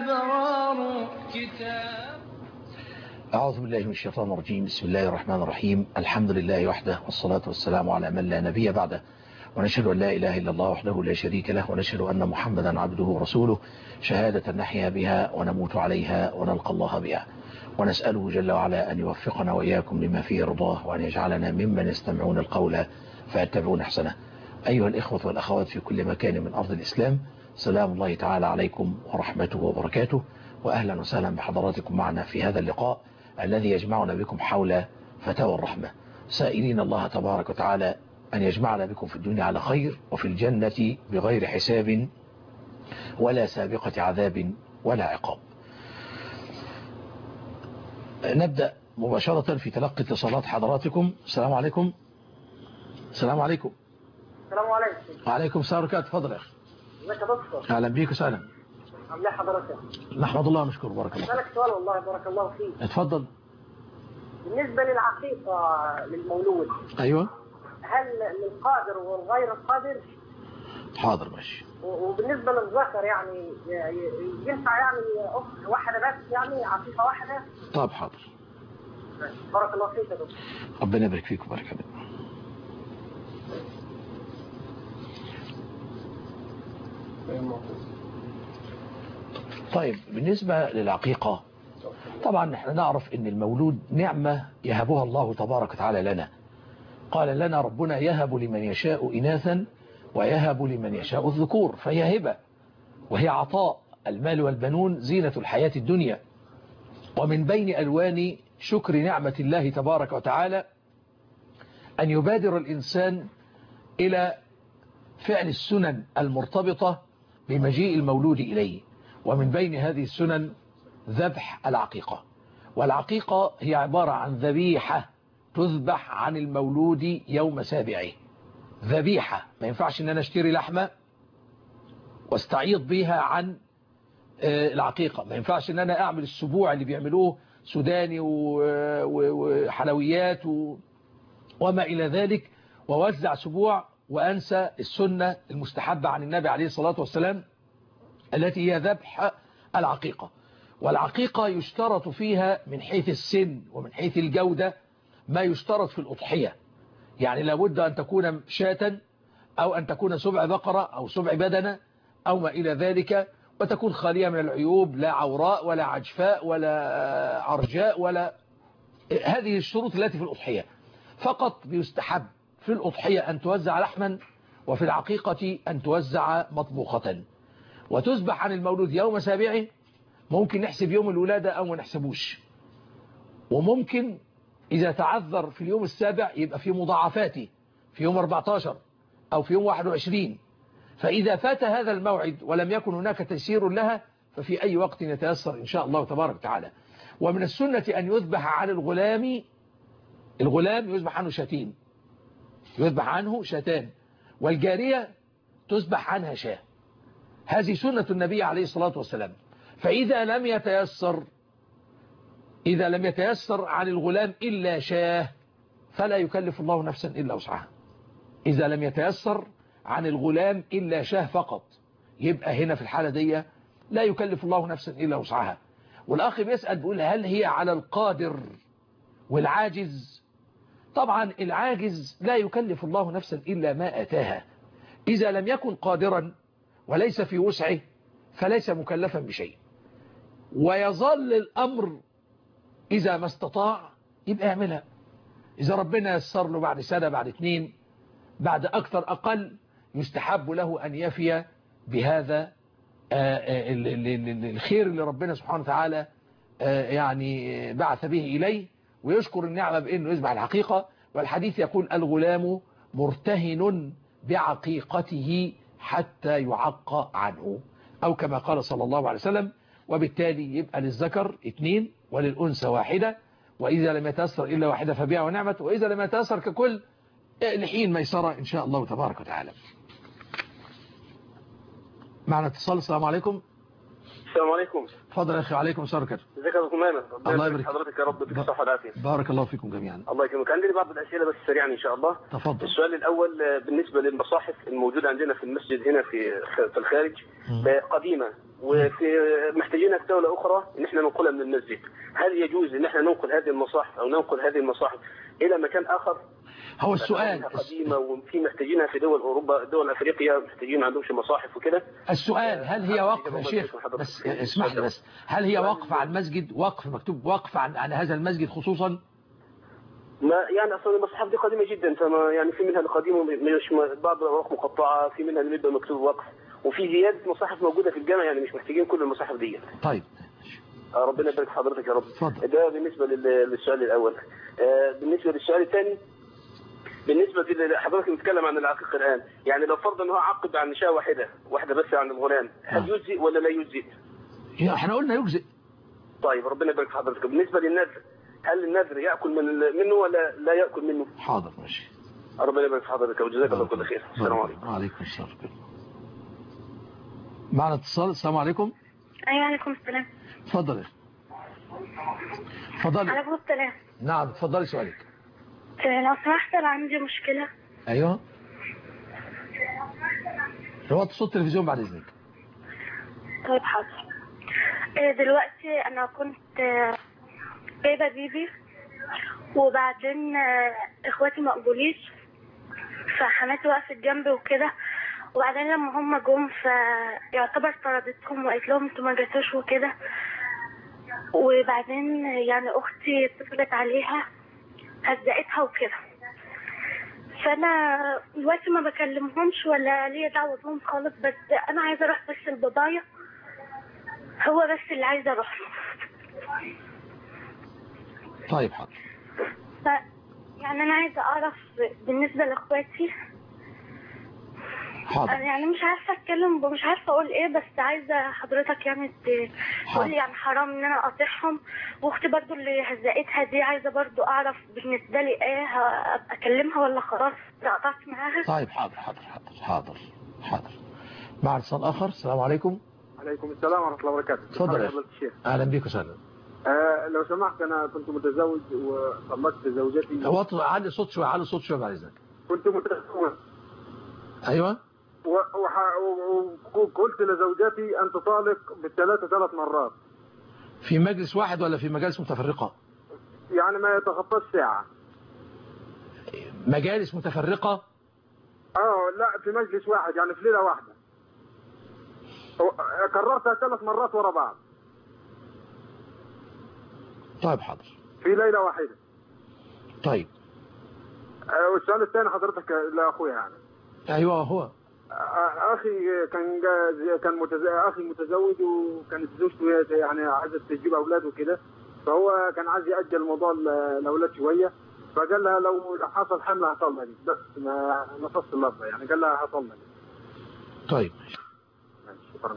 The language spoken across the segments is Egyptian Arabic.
الأبرار كتاب أعوذ بالله من الشيطان الرجيم بسم الله الرحمن الرحيم الحمد لله وحده والصلاة والسلام على من لا نبي بعده ونشهد أن لا إله إلا الله وحده لا شريك له ونشهد أن محمدا عبده ورسوله شهادة نحيا بها ونموت عليها ونلقى الله بها ونسأله جل وعلا أن يوفقنا وإياكم لما فيه رضاه وأن يجعلنا ممن يستمعون القول فيتبعون أحسنه أيها الإخوة والأخوات في كل مكان من أرض الإسلام سلام الله تعالى عليكم ورحمته وبركاته وأهلا وسهلا بحضراتكم معنا في هذا اللقاء الذي يجمعنا بكم حول فتاوى الرحمة سائلين الله تبارك وتعالى أن يجمعنا بكم في الدنيا على خير وفي الجنة بغير حساب ولا سابقة عذاب ولا عقاب نبدأ مباشرة في تلقي اتصالات حضراتكم السلام عليكم السلام عليكم السلام عليكم وعليكم السلام ورحمة تفضل يا أخي ازيك يا دكتور أهلا بيك وسهلا عامل ايه حضرتك نحمد الله ونشكر بارك الله اسالك سؤال والله بارك الله فيك اتفضل بالنسبه للعقيقه للمولود أيوة هل للقادر والغير القادر حاضر ماشي و- وبالنسبه للذكر يعني ي- ي- ينفع يعني اخت واحده بس يعني عقيقه واحده طب حاضر بارك الله فيك يا دكتور ربنا يبارك فيك وبارك عليك طيب بالنسبة للعقيقة طبعا نحن نعرف ان المولود نعمة يهبها الله تبارك وتعالى لنا قال لنا ربنا يهب لمن يشاء إناثا ويهب لمن يشاء الذكور فهي هبة وهي عطاء المال والبنون زينة الحياة الدنيا ومن بين ألوان شكر نعمة الله تبارك وتعالى أن يبادر الإنسان إلى فعل السنن المرتبطة بمجيء المولود إليه ومن بين هذه السنن ذبح العقيقة والعقيقة هي عبارة عن ذبيحة تذبح عن المولود يوم سابعه ذبيحة ما ينفعش ان انا اشتري لحمة واستعيض بيها عن آه، العقيقة ما ينفعش ان انا اعمل السبوع اللي بيعملوه سوداني و- و- وحلويات و... وما الى ذلك ووزع سبوع وانسى السنة المستحبة عن النبي عليه الصلاة والسلام التي هي ذبح العقيقة والعقيقة يشترط فيها من حيث السن ومن حيث الجودة ما يشترط في الأضحية يعني لابد أن تكون شاة أو أن تكون سبع بقرة أو سبع بدنة أو ما إلى ذلك وتكون خالية من العيوب لا عوراء ولا عجفاء ولا عرجاء ولا هذه الشروط التي في الأضحية فقط بيستحب في الأضحية أن توزع لحما وفي العقيقة أن توزع مطبوخة وتذبح عن المولود يوم سابعه ممكن نحسب يوم الولادة أو ما نحسبوش وممكن إذا تعذر في اليوم السابع يبقى في مضاعفاته في يوم 14 أو في يوم 21 فإذا فات هذا الموعد ولم يكن هناك تيسير لها ففي أي وقت يتيسر إن شاء الله تبارك وتعالى ومن السنة أن يذبح عن الغلام الغلام يذبح عنه شاتين يذبح عنه شاتان والجارية تذبح عنها شاه هذه سنة النبي عليه الصلاة والسلام فإذا لم يتيسر إذا لم يتيسر عن الغلام إلا شاه فلا يكلف الله نفسا إلا وسعها إذا لم يتيسر عن الغلام إلا شاه فقط يبقى هنا في الحالة دي لا يكلف الله نفسا إلا وسعها والأخ بيسأل بيقول هل هي على القادر والعاجز طبعا العاجز لا يكلف الله نفسا إلا ما أتاها إذا لم يكن قادرا وليس في وسعه فليس مكلفا بشيء ويظل الأمر إذا ما استطاع يبقى يعملها إذا ربنا يسر له بعد سنة بعد اتنين بعد أكثر أقل يستحب له أن يفي بهذا آه، آه، ال- ال- ال- الخير اللي ربنا سبحانه وتعالى آه، يعني بعث به إليه ويشكر النعمة بأنه يذبح الحقيقة والحديث يقول الغلام مرتهن بعقيقته حتى يعق عنه أو كما قال صلى الله عليه وسلم وبالتالي يبقى للذكر اثنين وللأنثى واحدة وإذا لم يتأثر إلا واحدة فبيع ونعمة وإذا لم يتأثر ككل لحين ميسرة إن شاء الله تبارك وتعالى معنا اتصال السلام عليكم السلام عليكم اتفضل يا اخي وعليكم السلام ورحمة الله. ازيك يا ابو مانا ربنا الله يبارك يبارك. حضرتك يا رب ب- يديك الصحه والعافيه بارك الله فيكم جميعا الله يكرمك عندي بعض الاسئله بس سريعا ان شاء الله تفضل السؤال الاول آه، بالنسبه للمصاحف الموجوده عندنا في المسجد هنا في في الخارج مم. آه، قديمه وفي محتاجينها في دوله اخرى ان احنا ننقلها من المسجد هل يجوز ان احنا ننقل هذه المصاحف او ننقل هذه المصاحف الى مكان اخر هو السؤال لأنها قديمه وفي محتاجينها في دول اوروبا دول افريقيا محتاجين ما عندهمش مصاحف وكده السؤال هل هي وقف يا شيخ بس اسمح لي بس هل هي وقف على المسجد وقف مكتوب وقف عن على هذا المسجد خصوصا ما يعني اصلا المصاحف دي قديمه جدا فما يعني في منها القديمه مش م- بعض الاوراق مقطعه في منها اللي بيبقى مكتوب وقف وفي زياده مصاحف موجوده في الجامع يعني مش محتاجين كل المصاحف دي طيب آه، ربنا يبارك في حضرتك يا رب اتفضل. ده بالنسبه لل- للسؤال الاول آه، بالنسبه للسؤال الثاني بالنسبه لل- حضرتك بتتكلم عن العقيق الان يعني لو فرض ان هو عقب عن نشاه واحده واحده بس عن الغلام هل آه. يجزئ ولا لا يجزئ؟ يا احنا قلنا يجزئ طيب ربنا يبارك في حضرتك بالنسبه للنذر هل النذر ياكل من منه ولا لا ياكل منه؟ حاضر ماشي ربنا يبارك في حضرتك وجزاك الله كل خير السلام عليكم وعليكم السلام معنا اتصال السلام عليكم ايوه عليكم السلام اتفضل يا اخي اتفضلي عليكم السلام نعم اتفضلي سؤالك آه، لو سمحت انا عندي مشكله ايوه وطي صوت التلفزيون بعد اذنك طيب حاضر آه، دلوقتي انا كنت آه، جايبه بيبي وبعدين آه، اخواتي مقبوليش فحماتي وقفت جنبي وكده وبعدين لما هم جم فيعتبر طردتهم وقالت لهم انتوا ما جاتوش وكده وبعدين يعني اختي اتصلت عليها هزقتها وكده فانا دلوقتي ما بكلمهمش ولا ليا دعوه بهم خالص بس انا عايزه اروح بس لبابايا هو بس اللي عايزه اروح له طيب حاضر ف يعني انا عايزه اعرف بالنسبه لاخواتي حاضر انا يعني مش عارفه اتكلم ومش عارفه اقول ايه بس عايزه حضرتك يعني ت- تقول لي يعني حرام ان انا اقاطعهم واختي برضو اللي هزقتها دي عايزه برضو اعرف بالنسبه لي ايه ه- ابقى اكلمها ولا خلاص قطعت معاها طيب حاضر حاضر حاضر حاضر حاضر مع اتصال اخر السلام عليكم عليكم السلام ورحمة الله وبركاته. اتفضل يا فضيلة الشيخ. اهلا بيك وسهلا آه لو سمحت أنا كنت متزوج وطلقت زوجتي وطي علي صوت شويه علي صوت شويه بعد اذنك كنت متزوج ايوه و- وح- و- وقلت لزوجتي أن تطالق بالثلاثة ثلاث مرات في مجلس واحد ولا في مجالس متفرقه يعني ما يتخطاش ساعة. مجالس متفرقه اه لا في مجلس واحد يعني في ليلة واحدة. و- كررتها ثلاث مرات ورا بعض طيب حاضر في ليلة واحدة. طيب آه والسؤال الثاني حضرتك لأخويا يعني. ايوه هو آه، اخي كان جا- كان متز... اخي متزوج وكانت زوجته يعني عايزه تجيب اولاد وكده فهو كان عايز ياجل موضوع ال- الاولاد شويه فقال لها لو حصل حمل هطلقك بس ما نصص اللفظه يعني قال لها هطلقك طيب ماشي، شكرا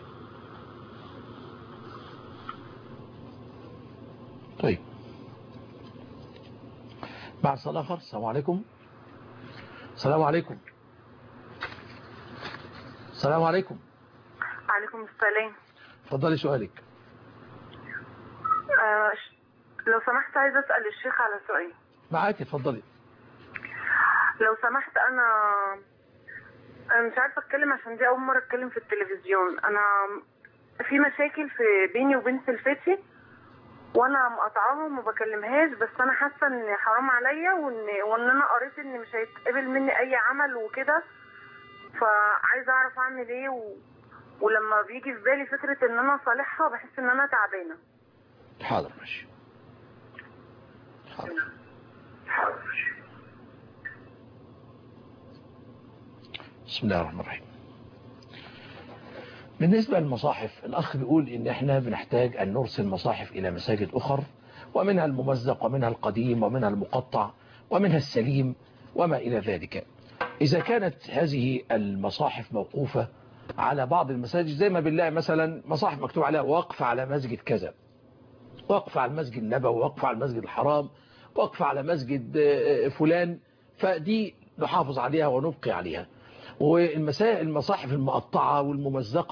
طيب مع اتصال اخر السلام عليكم السلام عليكم السلام عليكم عليكم السلام اتفضلي سؤالك آه ش- لو سمحت عايزة أسأل الشيخ على سؤال معاكي اتفضلي لو سمحت أنا أنا مش عارفة أتكلم عشان دي أول مرة أتكلم في التلفزيون أنا في مشاكل في بيني وبين سلفتي وأنا مقاطعاها وما بكلمهاش بس أنا حاسة إن حرام عليا وإن وإن أنا قريت إن مش هيتقبل مني أي عمل وكده فعايزة أعرف أعمل إيه و... ولما بيجي في بالي فكرة إن أنا أصالحها بحس إن أنا تعبانة حاضر ماشي حاضر بسم الله الرحمن الرحيم بالنسبة للمصاحف الأخ بيقول إن إحنا بنحتاج أن نرسل مصاحف إلى مساجد أخر ومنها الممزق ومنها القديم ومنها المقطع ومنها السليم وما إلى ذلك إذا كانت هذه المصاحف موقوفة على بعض المساجد زي ما بنلاقي مثلا مصاحف مكتوب عليها وقف على مسجد كذا وقف على المسجد النبوي وقف على المسجد الحرام وقف على مسجد آه، فلان فدي نحافظ عليها ونبقي عليها والمصاحف المقطعة والممزقة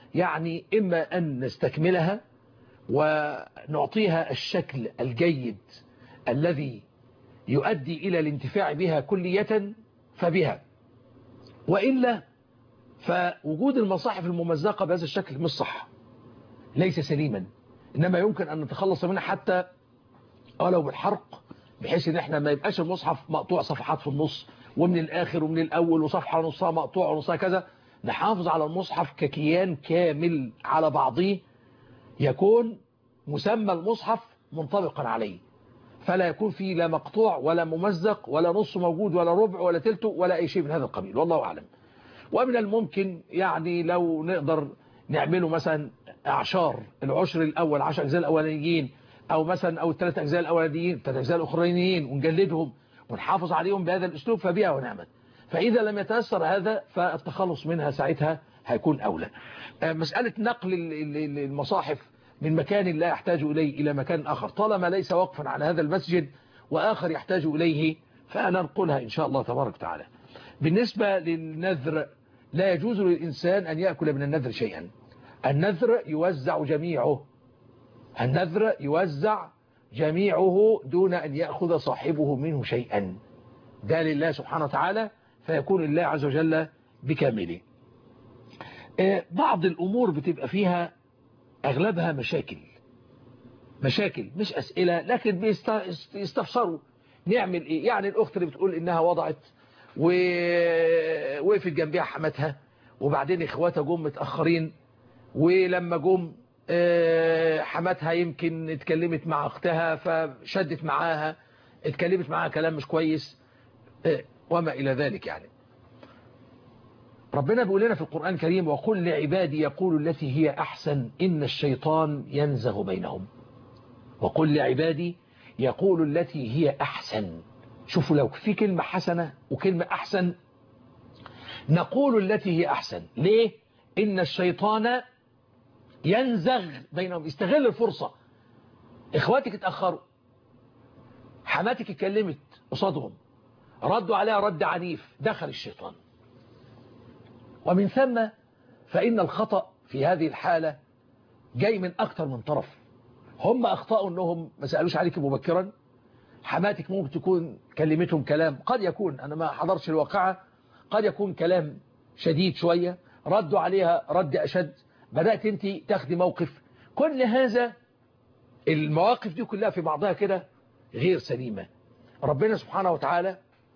يعني إما أن نستكملها ونعطيها الشكل الجيد الذي يؤدي إلى الانتفاع بها كلية فبها وإلا فوجود المصاحف الممزقة بهذا الشكل مش صح ليس سليما إنما يمكن أن نتخلص منها حتى ولو بالحرق بحيث ان احنا ما يبقاش المصحف مقطوع صفحات في النص ومن الاخر ومن الاول وصفحة نصها مقطوع ونصها كذا نحافظ على المصحف ككيان كامل على بعضه يكون مسمى المصحف منطبقا عليه فلا يكون فيه لا مقطوع ولا ممزق ولا نص موجود ولا ربع ولا تلته ولا اي شيء من هذا القبيل والله اعلم ومن الممكن يعني لو نقدر نعمله مثلا اعشار العشر الاول عشر اجزاء الاولانيين او مثلا او الثلاث اجزاء الاولانيين الثلاث اجزاء الاخرانيين ونجلدهم ونحافظ عليهم بهذا الاسلوب فبها ونعمت فاذا لم يتاثر هذا فالتخلص منها ساعتها هيكون اولى مساله نقل المصاحف من مكان لا يحتاج اليه الى مكان اخر طالما ليس وقفا على هذا المسجد واخر يحتاج اليه فننقلها ان شاء الله تبارك وتعالى بالنسبه للنذر لا يجوز للانسان ان ياكل من النذر شيئا النذر يوزع جميعه النذر يوزع جميعه دون أن يأخذ صاحبه منه شيئا ده لله سبحانه وتعالى فيكون الله عز وجل بكامله بعض الأمور بتبقى فيها أغلبها مشاكل مشاكل مش أسئلة لكن بيستفسروا نعمل إيه يعني الأخت اللي بتقول إنها وضعت ووقفت جنبها حماتها وبعدين إخواتها جم متأخرين ولما جم حماتها يمكن اتكلمت مع اختها فشدت معاها اتكلمت معاها كلام مش كويس وما إلى ذلك يعني ربنا بيقول لنا في القرآن الكريم وقل لعبادي يقول التي هي أحسن إن الشيطان ينزغ بينهم وقل لعبادي يقول التي هي أحسن شوفوا لو في كلمة حسنة وكلمة أحسن نقول التي هي أحسن ليه إن الشيطان ينزغ بينهم يستغل الفرصة اخواتك اتأخروا حماتك اتكلمت قصادهم ردوا عليها رد عنيف دخل الشيطان ومن ثم فإن الخطأ في هذه الحالة جاي من أكثر من طرف هم أخطأوا أنهم ما سألوش عليك مبكرا حماتك ممكن تكون كلمتهم كلام قد يكون أنا ما حضرش الواقعة قد يكون كلام شديد شوية ردوا عليها رد أشد بدأت انت تاخدي موقف كل هذا المواقف دي كلها في بعضها كده غير سليمة ربنا سبحانه وتعالى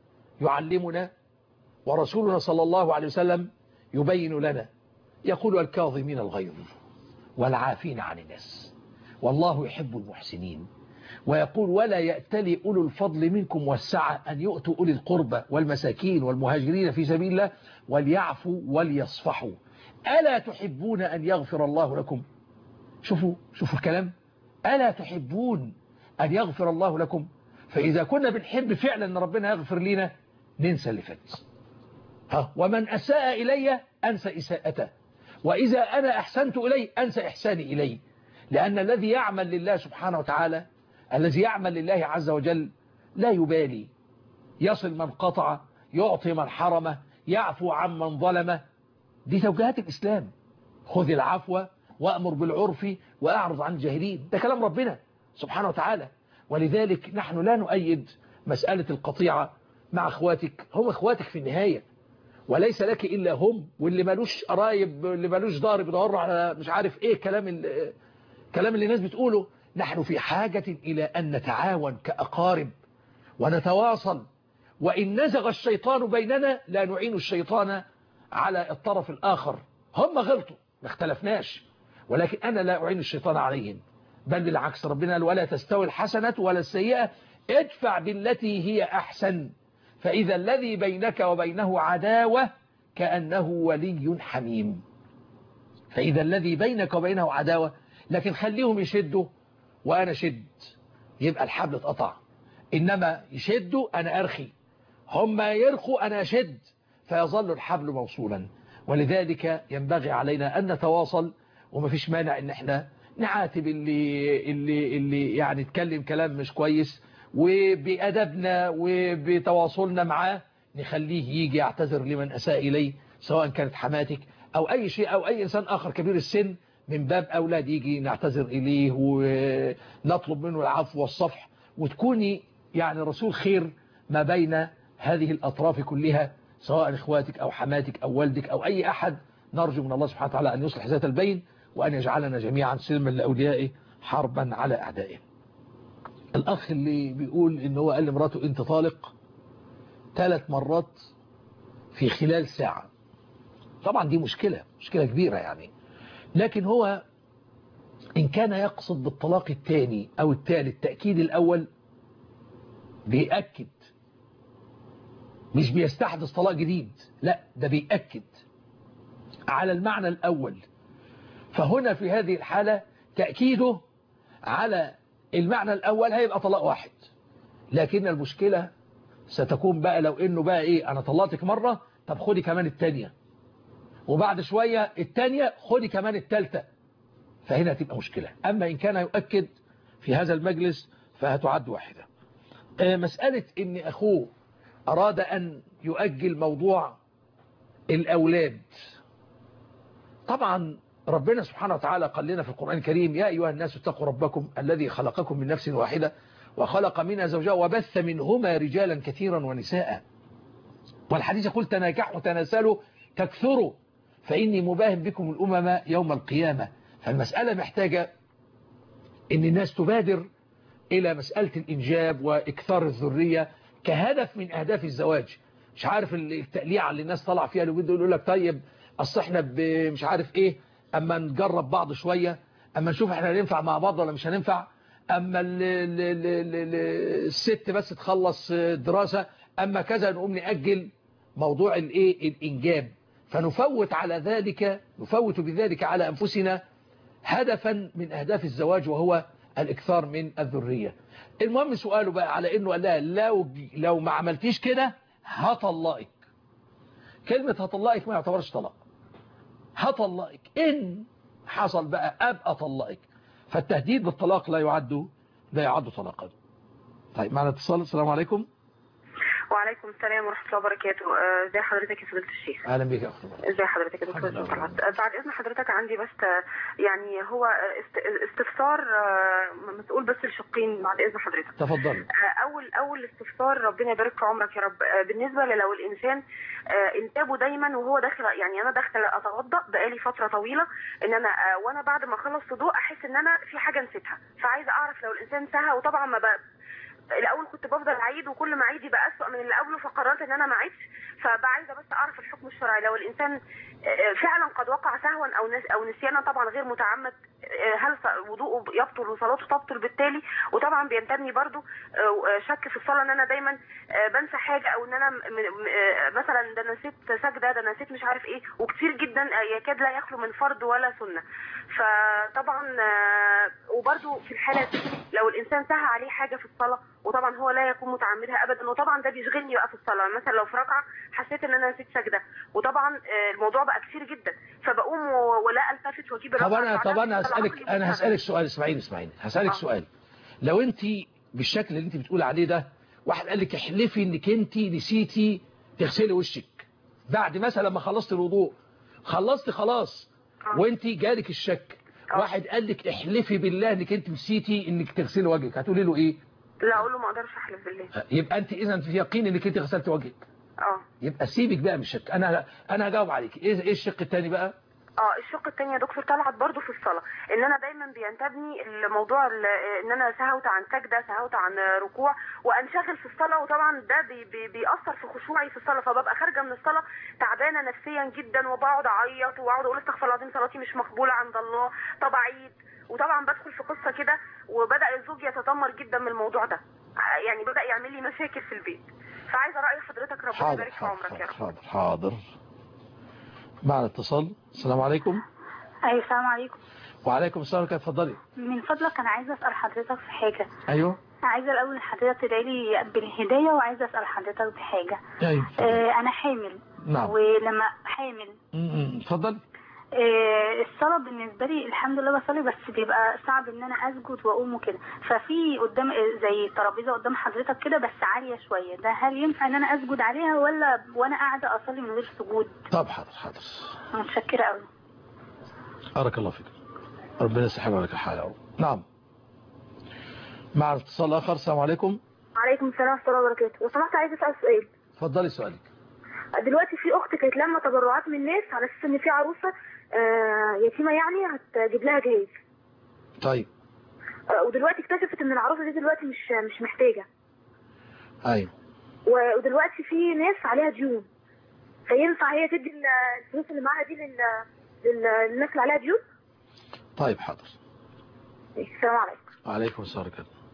يعلمنا ورسولنا صلى الله عليه وسلم يبين لنا يقول الكاظمين الغيظ والعافين عن الناس والله يحب المحسنين ويقول ولا يأتلي أولو الفضل منكم والسعة أن يؤتوا أولي القربى والمساكين والمهاجرين في سبيل الله وليعفوا وليصفحوا ألا تحبون أن يغفر الله لكم شوفوا شوفوا الكلام ألا تحبون أن يغفر الله لكم فإذا كنا بنحب فعلا أن ربنا يغفر لنا ننسى اللي فات ها ومن أساء إلي أنسى إساءته وإذا أنا أحسنت إليه أنسى إحساني إليه لأن الذي يعمل لله سبحانه وتعالى الذي يعمل لله عز وجل لا يبالي يصل من قطع يعطي من حرمه يعفو عن من ظلمه دي توجيهات الإسلام خذ العفو وأمر بالعرف وأعرض عن الجاهلين ده كلام ربنا سبحانه وتعالى ولذلك نحن لا نؤيد مسألة القطيعة مع أخواتك هم أخواتك في النهاية وليس لك إلا هم واللي مالوش قرايب اللي مالوش ضارب يدور على مش عارف إيه كلام كلام اللي الناس بتقوله نحن في حاجة إلى أن نتعاون كأقارب ونتواصل وإن نزغ الشيطان بيننا لا نعين الشيطان على الطرف الآخر هم غلطوا ما اختلفناش ولكن أنا لا أعين الشيطان عليهم بل بالعكس ربنا قال ولا تستوي الحسنة ولا السيئة ادفع بالتي هي أحسن فإذا الذي بينك وبينه عداوة كأنه ولي حميم فإذا الذي بينك وبينه عداوة لكن خليهم يشدوا وأنا شد يبقى الحبل اتقطع إنما يشدوا أنا أرخي هم يرخوا أنا أشد فيظل الحبل موصولا ولذلك ينبغي علينا أن نتواصل وما فيش مانع ان احنا نعاتب اللي, اللي, اللي يعني اتكلم كلام مش كويس وبأدبنا وبتواصلنا معاه نخليه يجي يعتذر لمن أساء إليه سواء كانت حماتك أو أي شيء أو أي إنسان آخر كبير السن من باب أولاد يجي نعتذر إليه ونطلب منه العفو والصفح وتكوني يعني رسول خير ما بين هذه الأطراف كلها سواء إخواتك أو حماتك أو والدك أو أي أحد نرجو من الله سبحانه وتعالى أن يصلح ذات البين وأن يجعلنا جميعا سلما لأوليائه حربا على أعدائه الأخ اللي بيقول إن هو قال لمراته أنت طالق ثلاث مرات في خلال ساعة طبعا دي مشكلة مشكلة كبيرة يعني لكن هو إن كان يقصد بالطلاق الثاني أو الثالث تأكيد الأول بيأكد مش بيستحدث طلاق جديد لا ده بيأكد على المعنى الأول فهنا في هذه الحالة تأكيده على المعنى الأول هيبقى طلاق واحد لكن المشكلة ستكون بقى لو إنه بقى إيه أنا طلقتك مرة طب خدي كمان التانية وبعد شوية التانية خدي كمان التالتة فهنا تبقى مشكلة أما إن كان يؤكد في هذا المجلس فهتعد واحدة مسألة إن أخوه أراد أن يؤجل موضوع الأولاد طبعا ربنا سبحانه وتعالى قال لنا في القرآن الكريم يا أيها الناس اتقوا ربكم الذي خلقكم من نفس واحدة وخلق منها زوجها وبث منهما رجالا كثيرا ونساء والحديث يقول تناكحوا تناسلوا تكثروا فإني مباهم بكم الأمم يوم القيامة فالمسألة محتاجة أن الناس تبادر إلى مسألة الإنجاب وإكثار الذرية كهدف من أهداف الزواج مش عارف التقليعة اللي الناس طلع فيها اليومين دول يقول لك طيب أصل احنا مش عارف إيه أما نجرب بعض شوية أما نشوف احنا هننفع مع بعض ولا مش هننفع أما ال ال ال ال الست بس تخلص دراسة أما كذا نقوم نأجل موضوع الايه الإنجاب فنفوت على ذلك نفوت بذلك على أنفسنا هدفا من أهداف الزواج وهو الإكثار من الذرية المهم سؤاله بقى على إنه قال لها لو, لو ما عملتيش كده هطلقك كلمة هطلقك ما يعتبرش طلاق هطلقك إن حصل بقى أبقى أطلقك فالتهديد بالطلاق لا يعد لا يعد طلاقا طيب معنا اتصال السلام عليكم وعليكم السلام ورحمه الله وبركاته ازي حضرتك يا فضيله الشيخ اهلا بك يا اختي ازي حضرتك يا دكتور طلعت بعد اذن حضرتك عندي بس يعني هو استفسار مسؤول بس الشقين بعد اذن حضرتك تفضل اول اول استفسار ربنا يبارك في عمرك يا رب بالنسبه لو الانسان انتابه دايما وهو داخل يعني انا داخله اتوضا بقالي فتره طويله ان انا وانا بعد ما اخلص وضوء احس ان انا في حاجه نسيتها فعايزه اعرف لو الانسان سهى وطبعا ما بقى الاول كنت بفضل اعيد وكل ما اعيد يبقى اسوء من اللي قبله فقررت ان انا ما اعيدش فبقى عايزه بس اعرف الحكم الشرعي لو الانسان فعلا قد وقع سهوا او نس او نسيانا طبعا غير متعمد هل وضوءه يبطل وصلاته تبطل بالتالي وطبعا بينتابني برضو شك في الصلاه ان انا دايما بنسى حاجه او ان انا مثلا ده نسيت سجده ده نسيت مش عارف ايه وكتير جدا يكاد لا يخلو من فرض ولا سنه فطبعا وبرضو في الحاله دي لو الانسان سهى عليه حاجه في الصلاه وطبعا هو لا يكون متعمدها ابدا وطبعا ده بيشغلني بقى في الصلاه مثلا لو في ركعه حسيت ان انا نسيت سجده وطبعا الموضوع بقى كتير جدا فبقوم ولا التفت واجيب طب انا طب انا هسالك انا هسالك سؤال اسمعيني اسمعيني هسالك آه. سؤال لو انت بالشكل اللي انت بتقولي عليه ده واحد قال لك احلفي انك انت نسيتي تغسلي وشك بعد مثلا ما خلصت الوضوء خلصت خلاص آه. وانت جالك الشك آه. واحد قال لك احلفي بالله انك انت نسيتي انك تغسلي وجهك هتقولي له ايه لا اقول له ما اقدرش احلف بالله يبقى انت اذا في يقين انك انت غسلت وجهك اه يبقى سيبك بقى من الشك انا انا هجاوب عليك ايه ايه الشق الثاني بقى اه الشق الثاني يا دكتور طلعت برضو في الصلاه ان انا دايما بينتابني الموضوع ان انا سهوت عن سجده سهوت عن ركوع وانشغل في الصلاه وطبعا ده بي بي بيأثر في خشوعي في الصلاه فببقى خارجه من الصلاه تعبانه نفسيا جدا وبقعد اعيط واقعد اقول استغفر الله العظيم صلاتي مش مقبوله عند الله طب عيد وطبعا بدخل في قصه كده وبدا الزوج يتذمر جدا من الموضوع ده يعني بدا يعمل لي مشاكل في البيت فعايزه راي حضرتك ربنا يبارك في عمرك يا رب حاضر حاضر معنا اتصال السلام عليكم ايوه السلام عليكم وعليكم السلام كيف اتفضلي من فضلك انا عايزه اسال حضرتك في حاجه ايوه عايزه الاول حضرتك تدعي لي بالهدايه وعايزه اسال حضرتك بحاجه ايوه آه انا حامل نعم ولما حامل اتفضل آه، الصلاة بالنسبة لي الحمد لله بصلي بس بيبقى صعب ان انا اسجد واقوم وكده ففي قدام آه، زي ترابيزة قدام حضرتك كده بس عالية شوية ده هل ينفع ان انا اسجد عليها ولا وانا قاعدة اصلي من غير سجود طب حاضر حاضر متشكرة قوي بارك الله فيك ربنا يسحب عليك الحال يا رب نعم مع اتصال اخر السلام عليكم عليكم السلام ورحمة الله وبركاته لو سمحت عايزة أسأل سؤال اتفضلي سؤالك دلوقتي في أخت كانت لما تبرعات من الناس على أساس إن في عروسة آه، يتيمة يعني هتجيب لها جهاز طيب آه، ودلوقتي اكتشفت إن العروسة دي دلوقتي مش مش محتاجة ايوه و- ودلوقتي في ناس عليها ديون فينفع هي تدي ال- الفلوس اللي معاها دي لل... لل- للناس اللي عليها ديون؟ طيب حاضر السلام عليكم وعليكم السلام ورحمة الله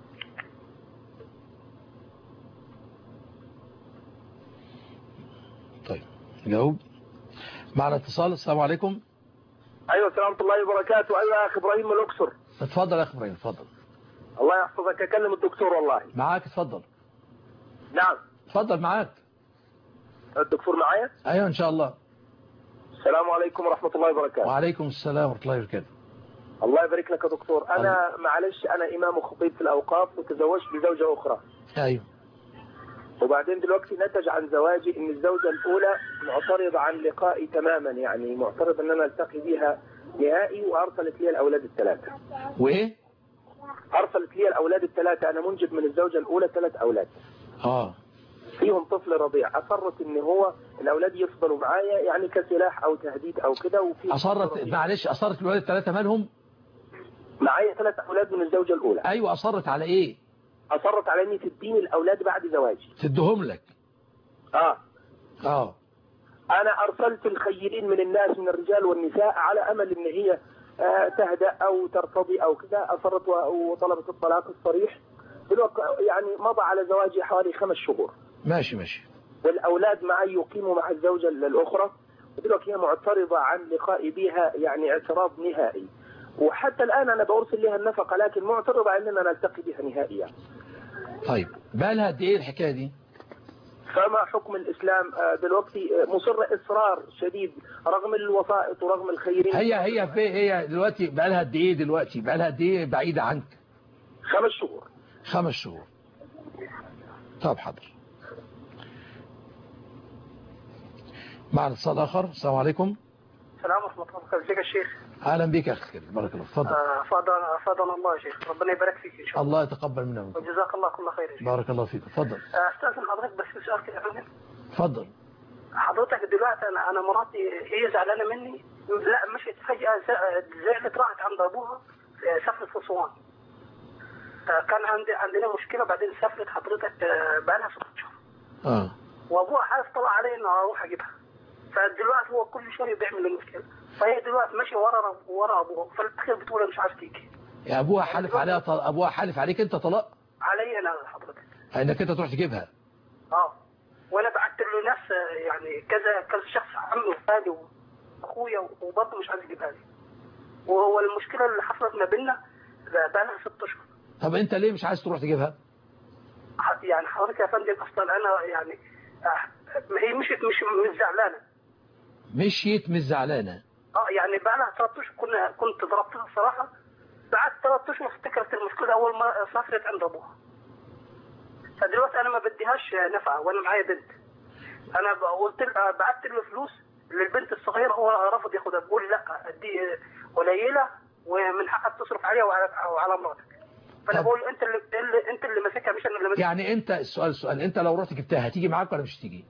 طيب جاوب معنا اتصال السلام عليكم ايوه السلام ورحمه الله وبركاته ايوه يا اخ ابراهيم من الاقصر اتفضل يا اخ ابراهيم اتفضل الله يحفظك اكلم الدكتور والله معاك اتفضل نعم اتفضل معاك الدكتور معايا ايوه ان شاء الله السلام عليكم ورحمه الله وبركاته وعليكم السلام ورحمه الله وبركاته الله يبارك لك يا دكتور انا معلش انا امام وخطيب في الاوقاف وتزوجت بزوجه اخرى ايوه وبعدين دلوقتي نتج عن زواجي ان الزوجه الاولى معترضه عن لقائي تماما يعني معترضه ان انا التقي بها نهائي وارسلت لي الاولاد الثلاثه وايه ارسلت لي الاولاد الثلاثه انا منجب من الزوجه الاولى ثلاث اولاد اه فيهم طفل رضيع اصرت ان هو الاولاد يفضلوا معايا يعني كسلاح او تهديد او كده وفي اصرت معلش اصرت الولاد الثلاثه مالهم معايا ثلاث اولاد من الزوجه الاولى ايوه اصرت على ايه اصرت على ان تديني الاولاد بعد زواجي تدهم لك اه اه انا ارسلت الخيرين من الناس من الرجال والنساء على امل ان هي آه، تهدأ او ترتضي او كذا اصرت و- وطلبت الطلاق الصريح دلوقتي يعني مضى على زواجي حوالي خمس شهور ماشي ماشي والاولاد معي يقيموا مع الزوجه الاخرى ودلوقتي هي معترضه عن لقائي بها يعني اعتراض نهائي وحتى الان انا برسل لها النفقه لكن معترضه اننا نلتقي بها نهائيا طيب بقى لها قد ايه الحكايه دي فما حكم الاسلام آه، دلوقتي آه، مصره اصرار شديد رغم الوسائط ورغم الخيرين هي هي في هي دلوقتي بقى لها قد ايه دلوقتي بقى لها قد ايه بعيده عنك خمس شهور خمس شهور طب حاضر معنا اتصال اخر السلام عليكم السلام ورحمة الله وبركاته ازيك يا شيخ اهلا بك يا اخي الكريم بارك الله اتفضل آه، فادنا فادنا الله يا شيخ ربنا يبارك فيك ان شاء الله الله يتقبل منا ومنك وجزاك الله كل خير يا شيخ بارك الله فيك اتفضل آه، استاذن حضرتك بس في سؤال كده منك. اتفضل حضرتك دلوقتي انا انا مراتي هي زعلانه مني لا مشيت فجاه ز- زعلت راحت عند ابوها آه، سافرت في اسوان آه، كان عندي عندنا مشكله بعدين سافرت حضرتك آه، بقى لها ست شهور اه وابوها عارف طلع علي انه اروح اجيبها فدلوقتي هو كل شويه بيعمل المشكله فهي دلوقتي ماشيه ورا ورا ابوها فالاخير بتقول أنا مش عارف تيجي يا ابوها حلف عليها طل... ابوها حلف عليك انت طلاق علي انا حضرتك انك انت تروح تجيبها اه وانا بعت له ناس آه، يعني كذا كذا شخص عمي وخالي واخويا وبرضه مش عايز يجيبها لي وهو المشكله اللي حصلت ما بيننا بقى لها ست اشهر طب انت ليه مش عايز تروح تجيبها ح- يعني حضرتك يا فندم اصلا انا يعني آه، ما هي مشيت مش مش زعلانه مشيت مش زعلانه اه يعني بقى لها ثلاث اشهر كنا كنت ضربتها الصراحه بعد ثلاث اشهر افتكرت المشكله اول ما سافرت عند ابوها فدلوقتي انا ما بديهاش نفعه وانا معايا بنت انا ب- قلت لها بعت له فلوس للبنت الصغيره هو رفض ياخدها بيقول لا دي قليله ومن حقك تصرف عليها وعلى وعلى مراتك فانا بقول له انت اللي اللي- انت اللي ماسكها مش انا اللي ماسكها يعني انت السؤال السؤال انت لو رحت جبتها هتيجي معاك ولا مش هتيجي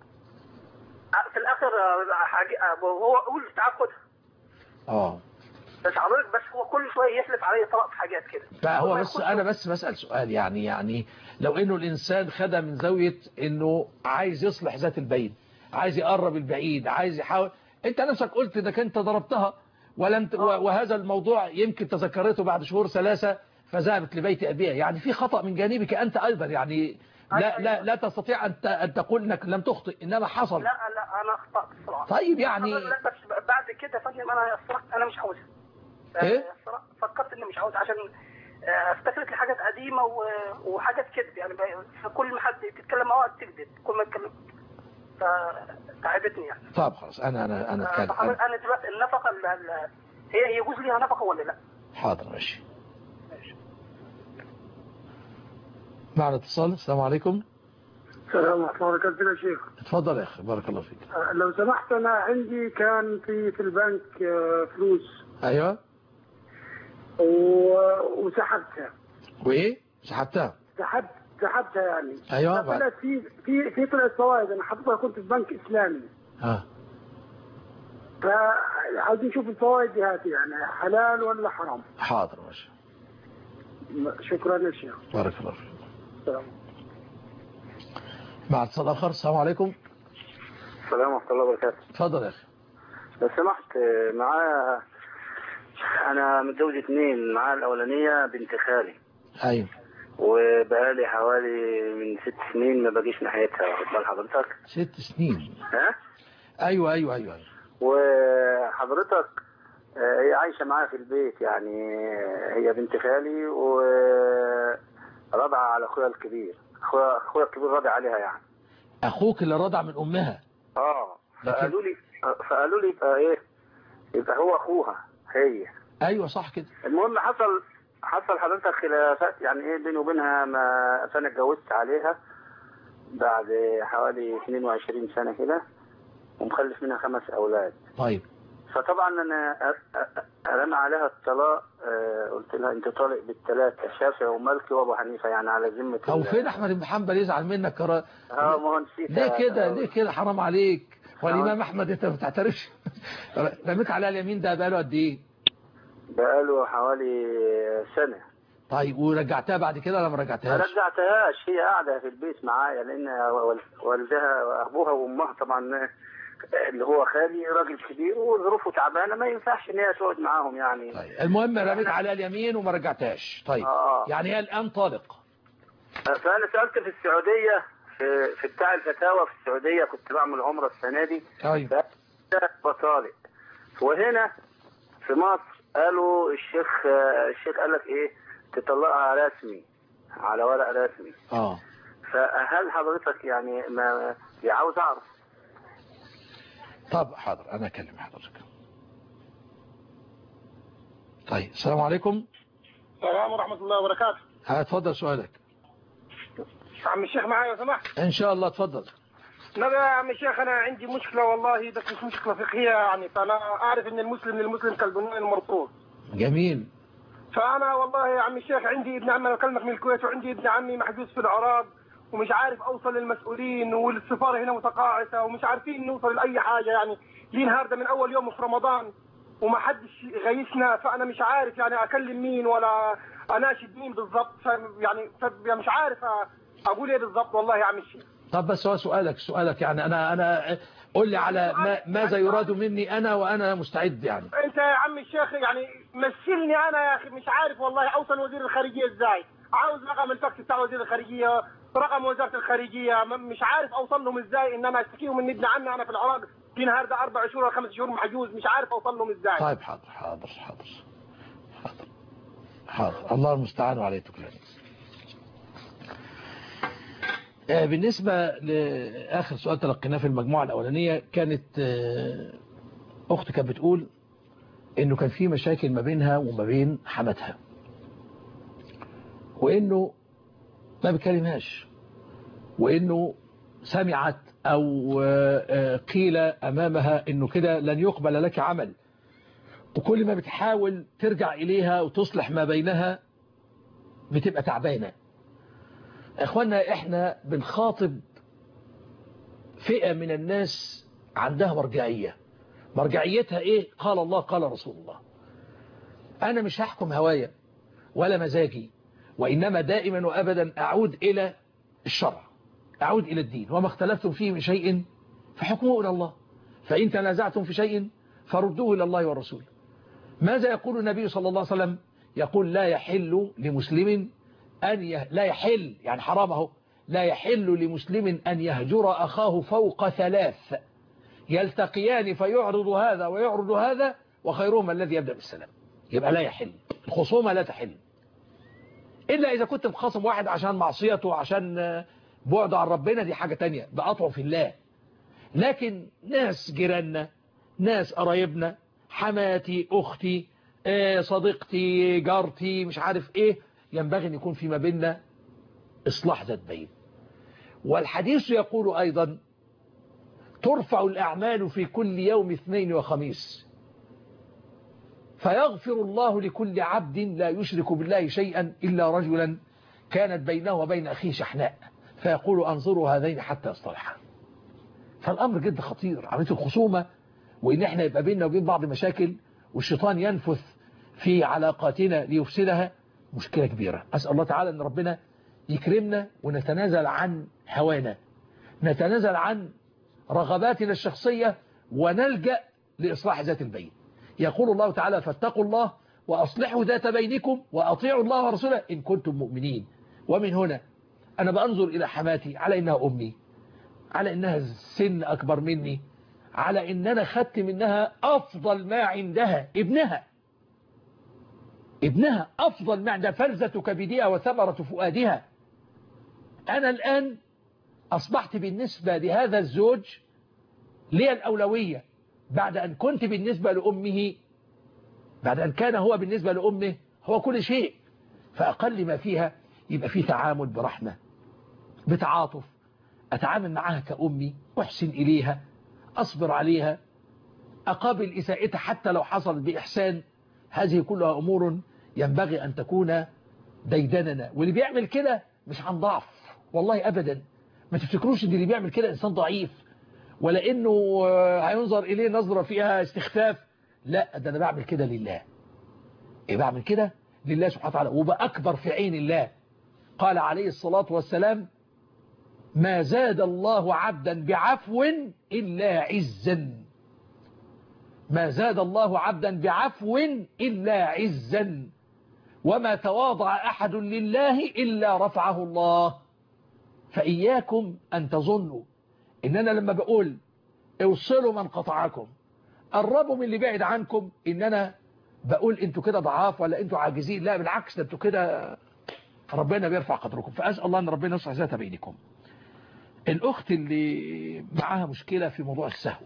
في الاخر آه، حاجة- آه، هو قول تعال خدها اه بس حضرتك بس هو كل شويه يحلف عليا طلاق في حاجات كده فهو ما بس ياخدش- انا بس بسأل سؤال يعني يعني لو انه الانسان خدها من زاوية انه عايز يصلح ذات البين عايز يقرب البعيد عايز يحاول انت نفسك قلت انك انت ضربتها ولم ت... وهذا الموضوع يمكن تذكرته بعد شهور ثلاثة فذهبت لبيت ابيها يعني في خطأ من جانبك انت ايضا يعني لا لا لا تستطيع ان ت- ان تقول انك لم تخطئ انما حصل لا لا انا اخطات الصراحه طيب يعني- لا بس بعد كده يا فندم انا الصراحه انا مش عاوزها إيه؟ الصراحة فكرت اني مش عاوز عشان آه، افتكرت لي حاجات قديمه و- وحاجات كذب يعني بقى- فكل ما حد تتكلم مع واحد تكذب كل ما تتكلم ف قعدتني يعني طب خلاص انا انا انا اتكلم فحضرتك انا دلوقتي النفقه ال- ال- هي يجوز ليها نفقه ولا لا؟ حاضر ماشي معنا اتصال السلام عليكم السلام ورحمة الله وبركاته يا شيخ اتفضل يا اخي بارك الله فيك آه، لو سمحت أنا عندي كان في في البنك آه، فلوس ايوه و- وسحبتها وايه سحبتها سحبت سحبتها يعني أيوة، طلعت في في في طلعت فوائد أنا حضرتك كنت في بنك إسلامي ها فعايزين نشوف الفوائد دي هاتي يعني حلال ولا حرام حاضر ماشي شكرا يا شيخ بارك الله فيك السلام مع اتصال اخر السلام عليكم السلام ورحمة الله وبركاته اتفضل يا اخي لو سمحت آه، معايا أنا متجوز اتنين معايا الأولانية بنت خالي ايوه وبقالي حوالي من ست سنين ما باجيش ناحيتها واخد بال حضرتك ست سنين ها ايوه ايوه ايوه, أيوة. وحضرتك آه، هي عايشة معايا في البيت يعني آه، هي بنت خالي ورضع على أخويا الكبير أخويا أخويا الكبير راضي عليها يعني اخوك اللي رضع من امها اه لكن- فقالوا لي فقالوا لي يبقى ايه يبقى هو اخوها هي ايوه صح كده المهم حصل حصل حضرتك خلافات يعني ايه بيني وبينها ما فانا اتجوزت عليها بعد حوالي 22 سنه كده ومخلف منها خمس اولاد طيب فطبعا انا أ- أ- رمى عليها الطلاق آه، قلت لها انت طالق بالثلاثه شافعي ومالكي وابو حنيفه يعني على ذمه او ال- فين احمد بن حنبل يزعل منك كرا... اه ما هو نسيت ليه كده ليه كده حرام عليك والامام احمد انت ما بتعترفش رميت عليها اليمين ده بقاله قد ايه بقاله حوالي سنه طيب ورجعتها بعد كده ولا ما ما رجعتهاش رجعتهاش هي قاعدة في البيت معايا لأن وال- والدها وأبوها وأمها طبعا اللي هو خالي راجل كبير وظروفه تعبانة ما ينفعش إن هي تقعد معاهم يعني المهم رميت عليها اليمين وما رجعتهاش طيب آه. يعني هي الان طالق فأنا سألت في السعودية في, في بتاع الفتاوى في السعودية كنت بعمل عمرة السنة دي ايوه بطالق وهنا في مصر قالوا الشيخ الشيخ قال لك إيه تطلقها رسمي على ورق رسمي اه فهل حضرتك يعني ما عاوز أعرف طب حاضر انا اكلم حضرتك طيب السلام عليكم السلام ورحمة الله وبركاته هتفضل سؤالك عم الشيخ معايا لو سمحت ان شاء الله اتفضل نبي يا عم الشيخ أنا عندي مشكلة والله بس مش مشكلة فقهية يعني فأنا أعرف إن المسلم للمسلم كالبنيان المرصوص جميل فأنا والله يا عم الشيخ عندي ابن عمي أنا بكلمك من الكويت وعندي ابن عمي محجوز في العراق ومش عارف أوصل للمسؤولين والسفارة هنا متقاعسة ومش عارفين نوصل لأي حاجة يعني لين النهارده من أول يوم في رمضان وما حدش غيثنا فأنا مش عارف يعني أكلم مين ولا أناشد مين بالضبط ف- يعني ف- يعني مش عارف أقول إيه بالضبط والله يا عم الشيخ طب بس هو سؤالك سؤالك يعني انا انا قول لي على ما ماذا يراد مني انا وانا مستعد يعني انت يا عم الشيخ يعني مثلني انا يا اخي مش عارف والله اوصل وزير الخارجيه ازاي عاوز رقم الفاكس بتاع وزير الخارجيه رقم وزاره الخارجيه م- مش عارف اوصل لهم ازاي ان انا اشتكيهم من ابن عمي انا في العراق في نهار ده اربع شهور ولا خمس شهور محجوز مش عارف اوصل لهم ازاي طيب حاضر حاضر حاضر حاضر حاضر الله المستعان وعليه تكلم آه، بالنسبة لآخر سؤال تلقيناه في المجموعة الأولانية كانت آه، أختي كانت بتقول إنه كان في مشاكل ما بينها وما بين حماتها وإنه ما بيكلمهاش وإنه سمعت أو آه، آه، قيل أمامها إنه كده لن يقبل لك عمل وكل ما بتحاول ترجع إليها وتصلح ما بينها بتبقى تعبانة يا اخوانا احنا بنخاطب فئة من الناس عندها مرجعية مرجعيتها ايه قال الله قال رسول الله انا مش هحكم هوايا ولا مزاجي وانما دائما وابدا اعود الى الشرع اعود الى الدين وما اختلفتم فيه من شيء فحكمه الى الله فان تنازعتم في شيء فردوه الى الله والرسول ماذا يقول النبي صلى الله عليه وسلم يقول لا يحل لمسلم أن يه... لا يحل يعني حرام اهو لا يحل لمسلم أن يهجر أخاه فوق ثلاث يلتقيان فيعرض هذا ويعرض هذا وخيرهما الذي يبدأ بالسلام يبقى لا يحل الخصومة لا تحل إلا إذا كنت مخاصم واحد عشان معصيته عشان بعده عن ربنا دي حاجة تانية بقطعه في الله لكن ناس جيراننا ناس قرايبنا حماتي أختي آه، صديقتي جارتي مش عارف إيه ينبغي أن يكون فيما بيننا إصلاح ذات بين والحديث يقول أيضا ترفع الأعمال في كل يوم اثنين وخميس فيغفر الله لكل عبد لا يشرك بالله شيئا إلا رجلا كانت بينه وبين أخيه شحناء فيقول أنظروا هذين حتى يصطلحا فالأمر جد خطير عملية الخصومة وإن احنا يبقى بيننا وبين بعض مشاكل والشيطان ينفث في علاقاتنا ليفسدها مشكلة كبيرة أسأل الله تعالى أن ربنا يكرمنا ونتنازل عن هوانا نتنازل عن رغباتنا الشخصية ونلجأ لإصلاح ذات البين يقول الله تعالى فاتقوا الله وأصلحوا ذات بينكم وأطيعوا الله ورسوله إن كنتم مؤمنين ومن هنا أنا بأنظر إلى حماتي على إنها أمي على إنها سن أكبر مني على إن أنا خدت منها أفضل ما عندها ابنها ابنها أفضل ما عندها فرزة كبدها وثمرة فؤادها أنا الآن أصبحت بالنسبة لهذا الزوج لي الأولوية بعد أن كنت بالنسبة لأمه بعد أن كان هو بالنسبة لأمه هو كل شيء فأقل ما فيها يبقى في تعامل برحمة بتعاطف أتعامل معها كأمي أحسن إليها أصبر عليها أقابل إساءتها حتى لو حصل بإحسان هذه كلها أمور ينبغي أن تكون ديدننا واللي بيعمل كده مش عن ضعف والله أبدا ما تفتكروش ان اللي بيعمل كده إنسان ضعيف ولا إنه هينظر إليه نظرة فيها استخفاف لا ده أنا بعمل كده لله إيه بعمل كده لله سبحانه وتعالى وبأكبر في عين الله قال عليه الصلاة والسلام ما زاد الله عبدا بعفو إلا عزا ما زاد الله عبدا بعفو إلا عزا وما تواضع أحد لله إلا رفعه الله فإياكم أن تظنوا إن أنا لما بقول اوصلوا من قطعكم قربوا من اللي بعد عنكم إن أنا بقول انتوا كده ضعاف ولا انتوا عاجزين لا بالعكس ده انتوا كده ربنا بيرفع قدركم فأسأل الله أن ربنا يصلح ذات بينكم الأخت اللي معاها مشكلة في موضوع السهو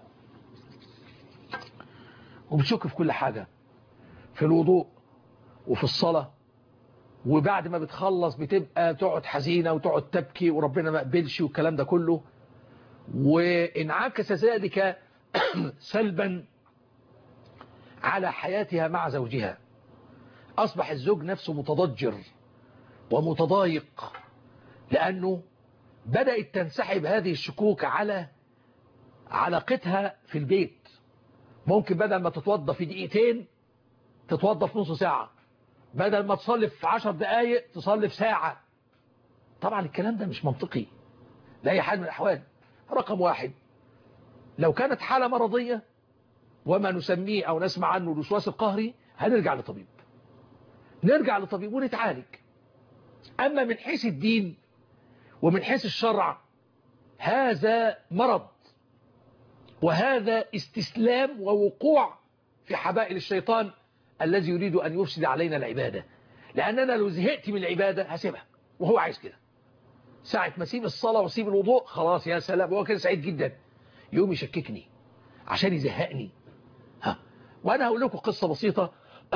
وبتشك في كل حاجة في الوضوء وفي الصلاة وبعد ما بتخلص بتبقى تقعد حزينة وتقعد تبكي وربنا ما قبلش والكلام ده كله وانعكس ذلك سلبا على حياتها مع زوجها أصبح الزوج نفسه متضجر ومتضايق لأنه بدأت تنسحب هذه الشكوك على علاقتها في البيت ممكن بدل ما تتوضى في دقيقتين تتوضى في نص ساعة بدل ما تصلي في عشر دقايق تصلي في ساعة طبعا الكلام ده مش منطقي لأي حال من الأحوال رقم واحد لو كانت حالة مرضية وما نسميه أو نسمع عنه الوسواس القهري هنرجع لطبيب نرجع لطبيب ونتعالج أما من حيث الدين ومن حيث الشرع هذا مرض وهذا استسلام ووقوع في حبائل الشيطان الذي يريد أن يفسد علينا العبادة لأننا لو زهقت من العبادة هسيبها وهو عايز كده ساعة ما اسيب الصلاة واسيب الوضوء خلاص يا سلام هو كده سعيد جدا يوم يشككني عشان يزهقني ها وأنا هقول لكم قصة بسيطة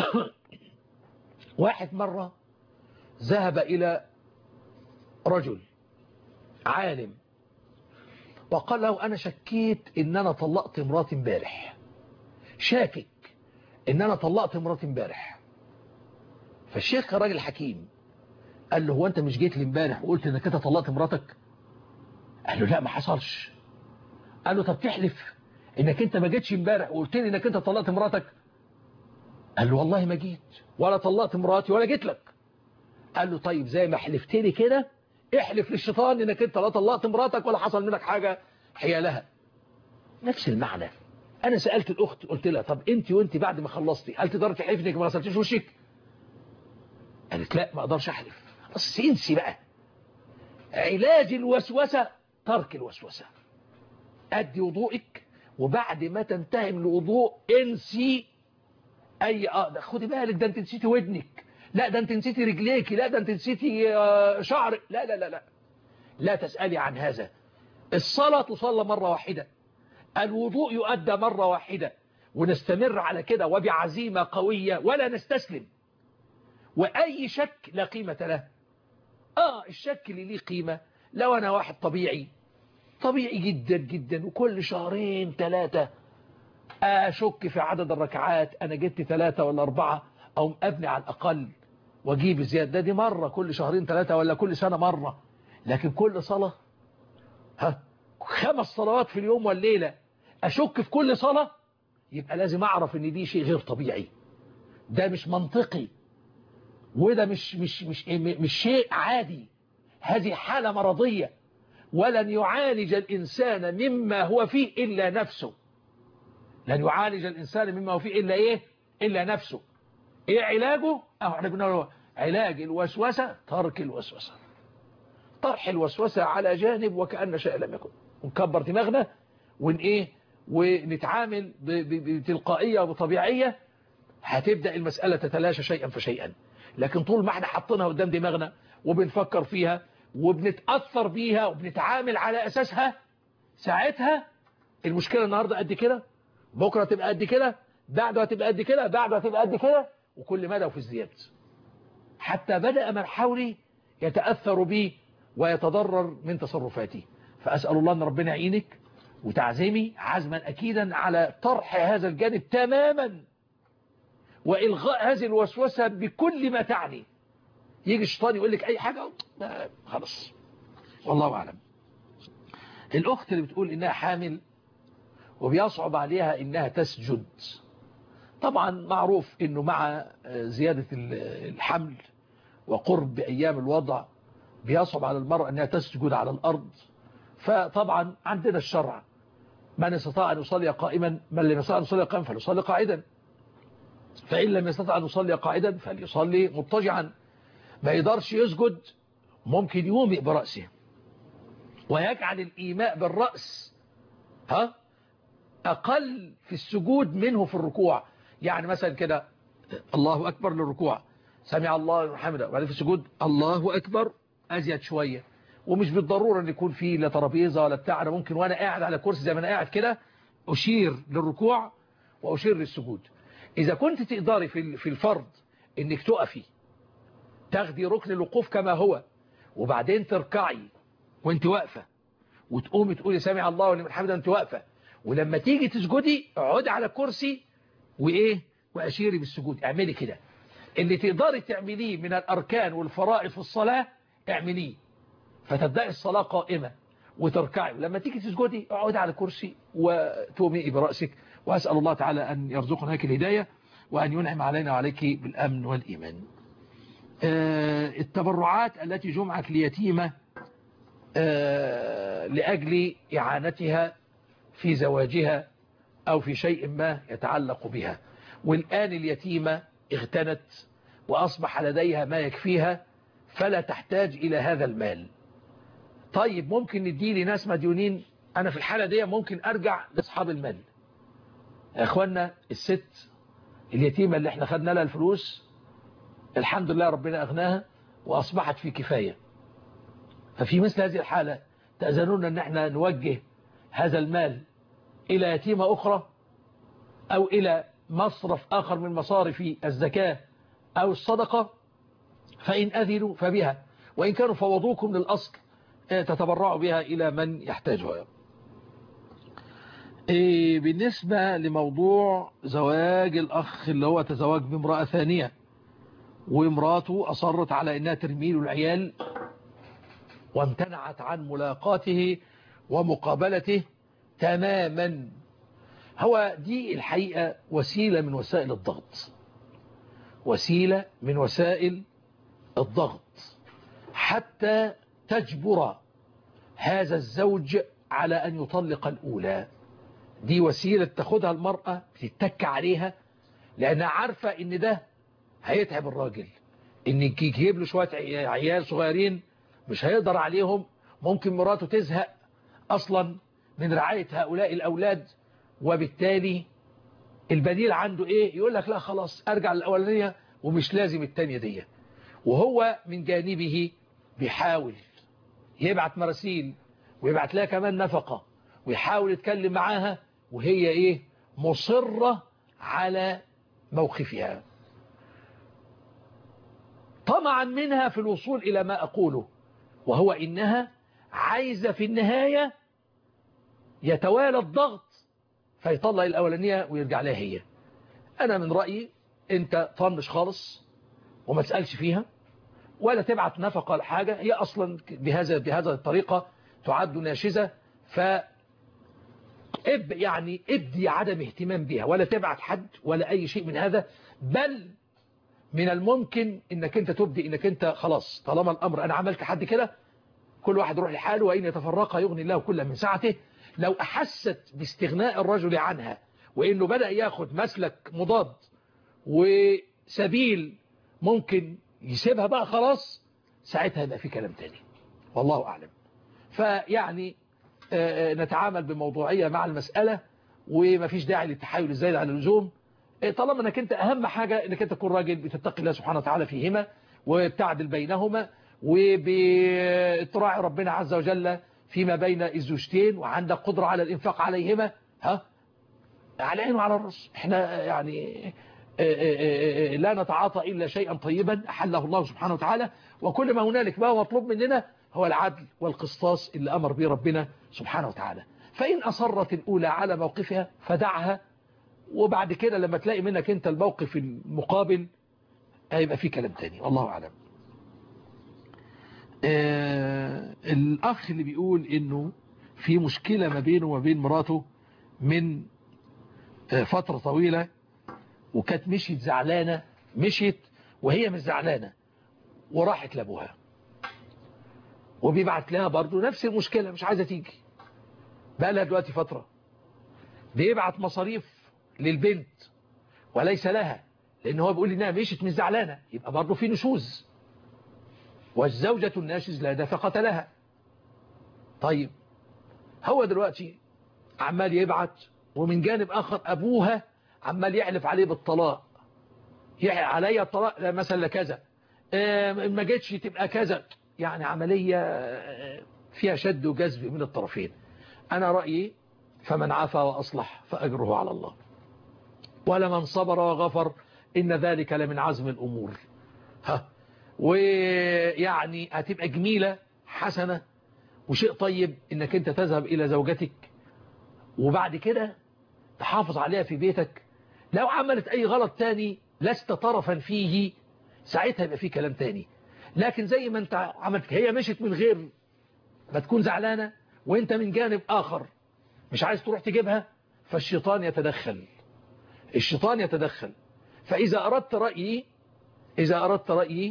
واحد مرة ذهب إلى رجل عالم وقال له أنا شكيت إن أنا طلقت مراتي امبارح شاكك إن أنا طلقت مراتي امبارح فالشيخ كان راجل حكيم قال له هو أنت مش جيت لي امبارح وقلت إنك أنت طلقت مراتك قال له لا ما حصلش قال له طب تحلف إنك أنت ما جيتش امبارح وقلت لي إنك أنت طلقت مراتك قال له والله ما جيت ولا طلقت مراتي ولا جيت لك قال له طيب زي ما حلفت لي كده احلف للشيطان انك انت لا طلقت مراتك ولا حصل منك حاجة حيالها نفس المعنى انا سألت الاخت قلت لها طب انت وانت بعد ما خلصتي هل تقدر تحلف انك ما غسلتيش وشك قالت لا ما اقدرش احلف بس انسي بقى علاج الوسوسة ترك الوسوسة ادي وضوئك وبعد ما تنتهي من الوضوء انسي اي اه ده خدي بالك ده انت نسيتي ودنك لا ده انت نسيتي رجليكي لا ده انت نسيتي شعرك لا لا لا لا لا تسألي عن هذا الصلاة تصلى مرة واحدة الوضوء يؤدى مرة واحدة ونستمر على كده وبعزيمة قوية ولا نستسلم وأي شك لا قيمة له آه الشك اللي ليه قيمة لو أنا واحد طبيعي طبيعي جدا جدا وكل شهرين ثلاثة أشك في عدد الركعات أنا جبت ثلاثة ولا أربعة أو أبني على الأقل وأجيب زيادة ده دي مرة كل شهرين ثلاثة ولا كل سنة مرة لكن كل صلاة ها خمس صلوات في اليوم والليلة أشك في كل صلاة يبقى لازم أعرف إن دي شيء غير طبيعي ده مش منطقي وده مش مش مش مش شيء عادي هذه حالة مرضية ولن يعالج الإنسان مما هو فيه إلا نفسه لن يعالج الإنسان مما هو فيه إلا إيه إلا نفسه إيه علاجه أهو احنا بنقول علاج الوسوسة ترك الوسوسة طرح الوسوسة على جانب وكأن شيء لم يكن ونكبر دماغنا ون إيه ونتعامل بتلقائية وبطبيعية هتبدأ المسألة تتلاشى شيئا فشيئا لكن طول ما احنا حاطينها قدام دماغنا وبنفكر فيها وبنتأثر بيها وبنتعامل على أساسها ساعتها المشكلة النهاردة قد كده بكرة تبقى قد كده بعده هتبقى قد كده بعده هتبقى قد كده وكل مدى وفي ازدياد حتى بدأ من حولي يتأثر بي ويتضرر من تصرفاتي فأسأل الله أن ربنا يعينك وتعزمي عزما أكيدا على طرح هذا الجانب تماما وإلغاء هذه الوسوسة بكل ما تعني يجي الشيطان يقول لك أي حاجة خلاص والله أعلم الأخت اللي بتقول إنها حامل وبيصعب عليها إنها تسجد طبعا معروف إنه مع زيادة الحمل وقرب أيام الوضع بيصعب على المرأة أنها تسجد على الأرض فطبعا عندنا الشرع من استطاع أن يصلي قائما من لم يستطع أن يصلي قائما فليصلي قاعدا فإن لم يستطع أن يصلي قاعدا فليصلي مضطجعا ما يقدرش يسجد ممكن يومئ برأسه ويجعل الإيماء بالرأس ها أقل في السجود منه في الركوع يعني مثلا كده الله أكبر للركوع سمع الله لمن حمده وبعدين في السجود الله أكبر أزيد شوية ومش بالضرورة أن يكون فيه لا ترابيزة ولا بتاع أنا ممكن وأنا قاعد على كرسي زي ما أنا قاعد كده أشير للركوع وأشير للسجود إذا كنت تقدري في الفرض أنك تقفي تاخدي ركن الوقوف كما هو وبعدين تركعي وانت واقفة وتقومي تقولي سامع الله ولمن حمده انت واقفة ولما تيجي تسجدي اقعدي على كرسي وايه واشيري بالسجود اعملي كده اللي تقدري تعمليه من الاركان والفرائض في الصلاة اعمليه فتبدأي الصلاة قائمة وتركعي ولما تيجي تسجدي اقعدي على كرسي وتومئي برأسك وأسأل الله تعالى أن يرزقنا هيك الهداية وأن ينعم علينا وعليك بالأمن والإيمان التبرعات التي جمعت ليتيمة لأجل إعانتها في زواجها أو في شيء ما يتعلق بها والآن اليتيمة اغتنت وأصبح لديها ما يكفيها فلا تحتاج إلى هذا المال طيب ممكن ندي لناس مديونين أنا في الحالة دي ممكن أرجع لأصحاب المال يا أخوانا الست اليتيمة اللي احنا خدنا لها الفلوس الحمد لله ربنا أغناها وأصبحت في كفاية ففي مثل هذه الحالة تأذنون أن احنا نوجه هذا المال إلى يتيمة أخرى أو إلى مصرف آخر من مصارف الزكاة أو الصدقة فإن أذنوا فبها وإن كانوا فوضوكم للأصل تتبرعوا بها إلى من يحتاجها بالنسبة لموضوع زواج الأخ اللي هو تزواج بامرأة ثانية وامراته أصرت على أنها ترميل العيال وامتنعت عن ملاقاته ومقابلته تماما هو دي الحقيقة وسيلة من وسائل الضغط وسيلة من وسائل الضغط حتى تجبر هذا الزوج على أن يطلق الأولى دي وسيلة تاخدها المرأة تتك عليها لأنها عارفة إن ده هيتعب الراجل إن يجيب له شوية عيال صغيرين مش هيقدر عليهم ممكن مراته تزهق أصلا من رعاية هؤلاء الأولاد وبالتالي البديل عنده إيه يقول لك لا خلاص أرجع للأولانية ومش لازم التانية دي وهو من جانبه بيحاول يبعت مراسيل ويبعت لها كمان نفقة ويحاول يتكلم معاها وهي ايه مصرة على موقفها طمعا منها في الوصول إلى ما أقوله وهو إنها عايزة في النهاية يتوالى الضغط فيطلع الأولانية ويرجع لها هي أنا من رأيي أنت طنش خالص وما تسألش فيها ولا تبعت نفقة لحاجة هي أصلا بهذا بهذا الطريقة تعد ناشزة ف اب يعني ابدي عدم اهتمام بها ولا تبعت حد ولا أي شيء من هذا بل من الممكن انك انت تبدي انك انت خلاص طالما الامر انا عملت حد كده كل واحد يروح لحاله وان يتفرق يغني الله كل من سعته لو احست باستغناء الرجل عنها وانه بدأ ياخد مسلك مضاد وسبيل ممكن يسيبها بقى خلاص ساعتها يبقى في كلام تاني والله اعلم فيعني نتعامل بموضوعية مع المسألة ومفيش داعي للتحايل الزايد على اللزوم طالما انك انت اهم حاجة انك انت تكون راجل بتتقي الله سبحانه وتعالى فيهما وبتعدل بينهما وبتراعي ربنا عز وجل فيما بين الزوجتين وعندك قدرة على الانفاق عليهما ها على عين وعلى الرأس احنا يعني لا نتعاطى إلا شيئا طيبا أحله الله سبحانه وتعالى وكل ما هنالك ما هو مطلوب مننا هو العدل والقسطاس اللي أمر به ربنا سبحانه وتعالى فإن أصرت الأولى على موقفها فدعها وبعد كده لما تلاقي منك انت الموقف المقابل هيبقى في كلام تاني والله أعلم آه الأخ اللي بيقول إنه في مشكلة ما بينه وما بين مراته من آه فترة طويلة وكانت مشيت زعلانة مشيت وهي مش زعلانة وراحت لابوها وبيبعت لها برضو نفس المشكلة مش عايزة تيجي بقى لها دلوقتي فترة بيبعت مصاريف للبنت وليس لها لأن هو بيقول إنها مشيت مش زعلانة يبقى برضو في نشوز والزوجة الناشز لا دفقة لها طيب هو دلوقتي عمال يبعت ومن جانب آخر أبوها عمال يحلف عليه بالطلاق يحلف عليا الطلاق لا مثلا لكذا ما جتش تبقى كذا يعني عملية فيها شد وجذب من الطرفين أنا رأيي فمن عفا وأصلح فأجره على الله ولمن صبر وغفر إن ذلك لمن عزم الأمور ها ويعني هتبقى جميلة حسنة وشيء طيب إنك أنت تذهب إلى زوجتك وبعد كده تحافظ عليها في بيتك لو عملت أي غلط تاني لست طرفا فيه ساعتها يبقى فيه كلام تاني لكن زي ما انت عملت هي مشت من غير ما تكون زعلانة وانت من جانب آخر مش عايز تروح تجيبها فالشيطان يتدخل الشيطان يتدخل فإذا أردت رأيي إذا أردت رأيي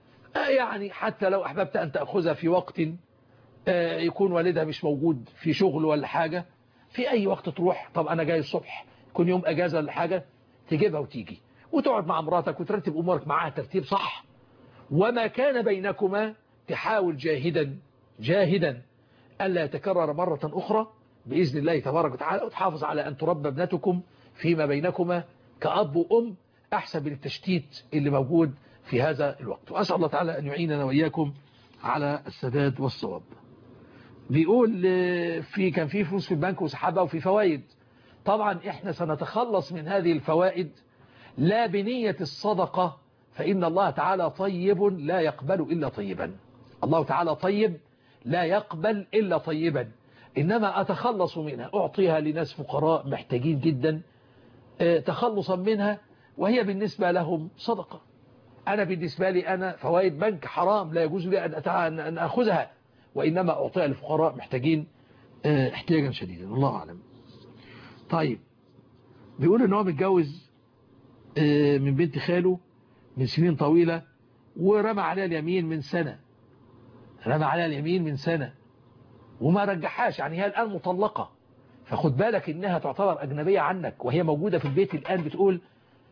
يعني حتى لو أحببت أن تأخذها في وقت يكون والدها مش موجود في شغل ولا حاجة في أي وقت تروح طب أنا جاي الصبح يكون يوم أجازة ولا حاجة تجيبها وتيجي وتقعد مع مراتك وترتب أمورك معاها ترتيب صح وما كان بينكما تحاول جاهدا جاهدا ألا يتكرر مرة أخرى بإذن الله تبارك وتعالى وتحافظ على أن تربى ابنتكم فيما بينكما كأب وأم أحسن من التشتيت اللي موجود في هذا الوقت وأسأل الله تعالى أن يعيننا وإياكم على السداد والصواب بيقول في كان في فلوس في البنك وسحبها وفي فوائد طبعا احنا سنتخلص من هذه الفوائد لا بنية الصدقة فإن الله تعالى طيب لا يقبل إلا طيبا الله تعالى طيب لا يقبل إلا طيبا إنما أتخلص منها أعطيها لناس فقراء محتاجين جدا تخلصا منها وهي بالنسبة لهم صدقة أنا بالنسبة لي أنا فوائد بنك حرام لا يجوز لي أن أخذها وإنما أعطيها لفقراء محتاجين احتياجا شديدا الله أعلم طيب بيقول ان هو متجوز من بنت خاله من سنين طويلة ورمى عليها اليمين من سنة رمى عليها اليمين من سنة وما رجحهاش يعني هي الآن مطلقة فخد بالك انها تعتبر أجنبية عنك وهي موجودة في البيت الآن بتقول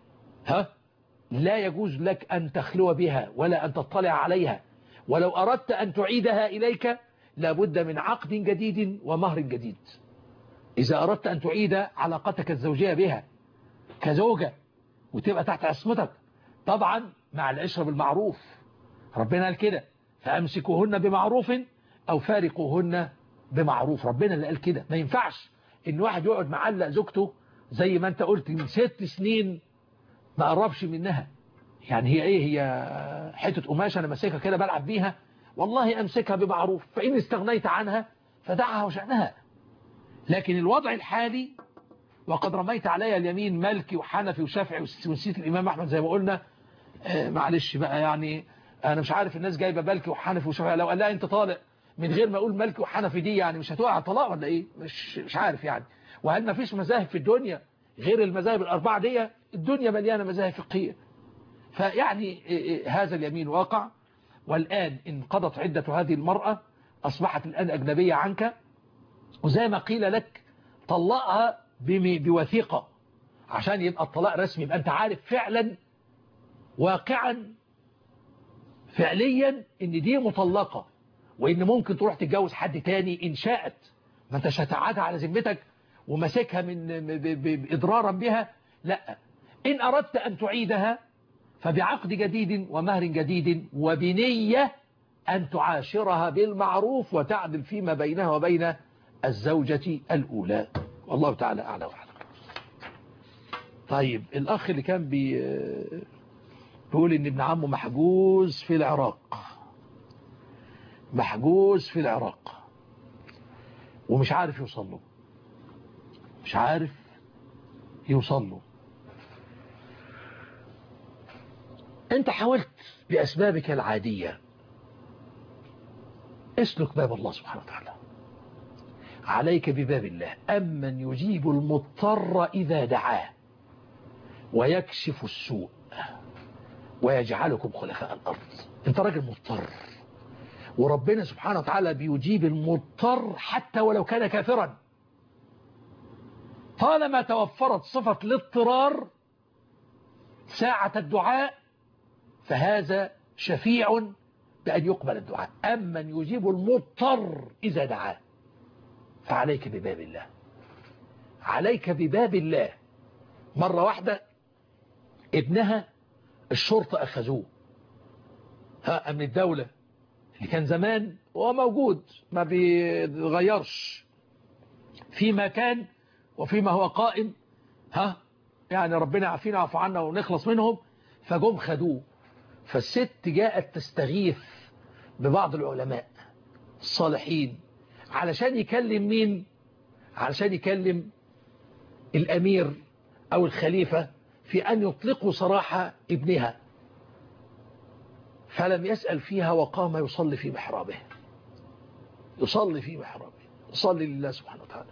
ها لا يجوز لك أن تخلو بها ولا أن تطلع عليها ولو أردت أن تعيدها إليك لابد من عقد جديد ومهر جديد إذا أردت أن تعيد علاقتك الزوجية بها كزوجة وتبقى تحت عصمتك طبعا مع العشرة بالمعروف ربنا قال كده فأمسكوهن بمعروف أو فارقوهن بمعروف ربنا اللي قال كده ما ينفعش ان واحد يقعد معلق زوجته زي ما انت قلت من ست سنين ما قربش منها يعني هي ايه هي حتة قماشة انا ماسكها كده بلعب بيها والله امسكها بمعروف فان استغنيت عنها فدعها وشأنها لكن الوضع الحالي وقد رميت علي اليمين مالكي وحنفي وشافعي ونسيت الامام احمد زي ما قلنا آه معلش بقى يعني انا مش عارف الناس جايبه مالكي وحنفي وشافعي لو قال لها انت طالق من غير ما اقول مالكي وحنفي دي يعني مش هتوقع طلاق ولا ايه مش مش عارف يعني وهل ما فيش مذاهب في الدنيا غير المذاهب الاربعه دي الدنيا مليانه مذاهب فقهيه فيعني هذا اليمين واقع والآن انقضت عدة هذه المرأة أصبحت الآن أجنبية عنك وزي ما قيل لك طلقها بوثيقة عشان يبقى الطلاق رسمي يبقى أنت عارف فعلا واقعا فعليا ان دي مطلقة وان ممكن تروح تتجوز حد تاني ان شاءت ما انت شتعتها على ذمتك ومسكها من اضرارا بها لا ان اردت ان تعيدها فبعقد جديد ومهر جديد وبنية أن تعاشرها بالمعروف وتعدل فيما بينها وبين الزوجة الأولى والله تعالى أعلى وأعلم طيب الأخ اللي كان بي بيقول إن ابن عمه محجوز في العراق محجوز في العراق ومش عارف يوصل له مش عارف يوصل له أنت حاولت بأسبابك العادية اسلك باب الله سبحانه وتعالى عليك بباب الله أمن يجيب المضطر إذا دعاه ويكشف السوء ويجعلكم خلفاء الأرض أنت راجل مضطر وربنا سبحانه وتعالى بيجيب المضطر حتى ولو كان كافرا طالما توفرت صفة الاضطرار ساعة الدعاء فهذا شفيع بأن يقبل الدعاء أمن يجيب المضطر إذا دعاه فعليك بباب الله عليك بباب الله مرة واحدة ابنها الشرطة أخذوه ها أمن الدولة اللي كان زمان هو موجود ما بيتغيرش فيما كان وفيما هو قائم ها يعني ربنا عافينا وعفو عنا ونخلص منهم فجم خدوه فالست جاءت تستغيث ببعض العلماء الصالحين علشان يكلم مين علشان يكلم الأمير أو الخليفة في أن يطلقوا سراح ابنها فلم يسأل فيها وقام يصلي في محرابه يصلي في محرابه يصلي لله سبحانه وتعالى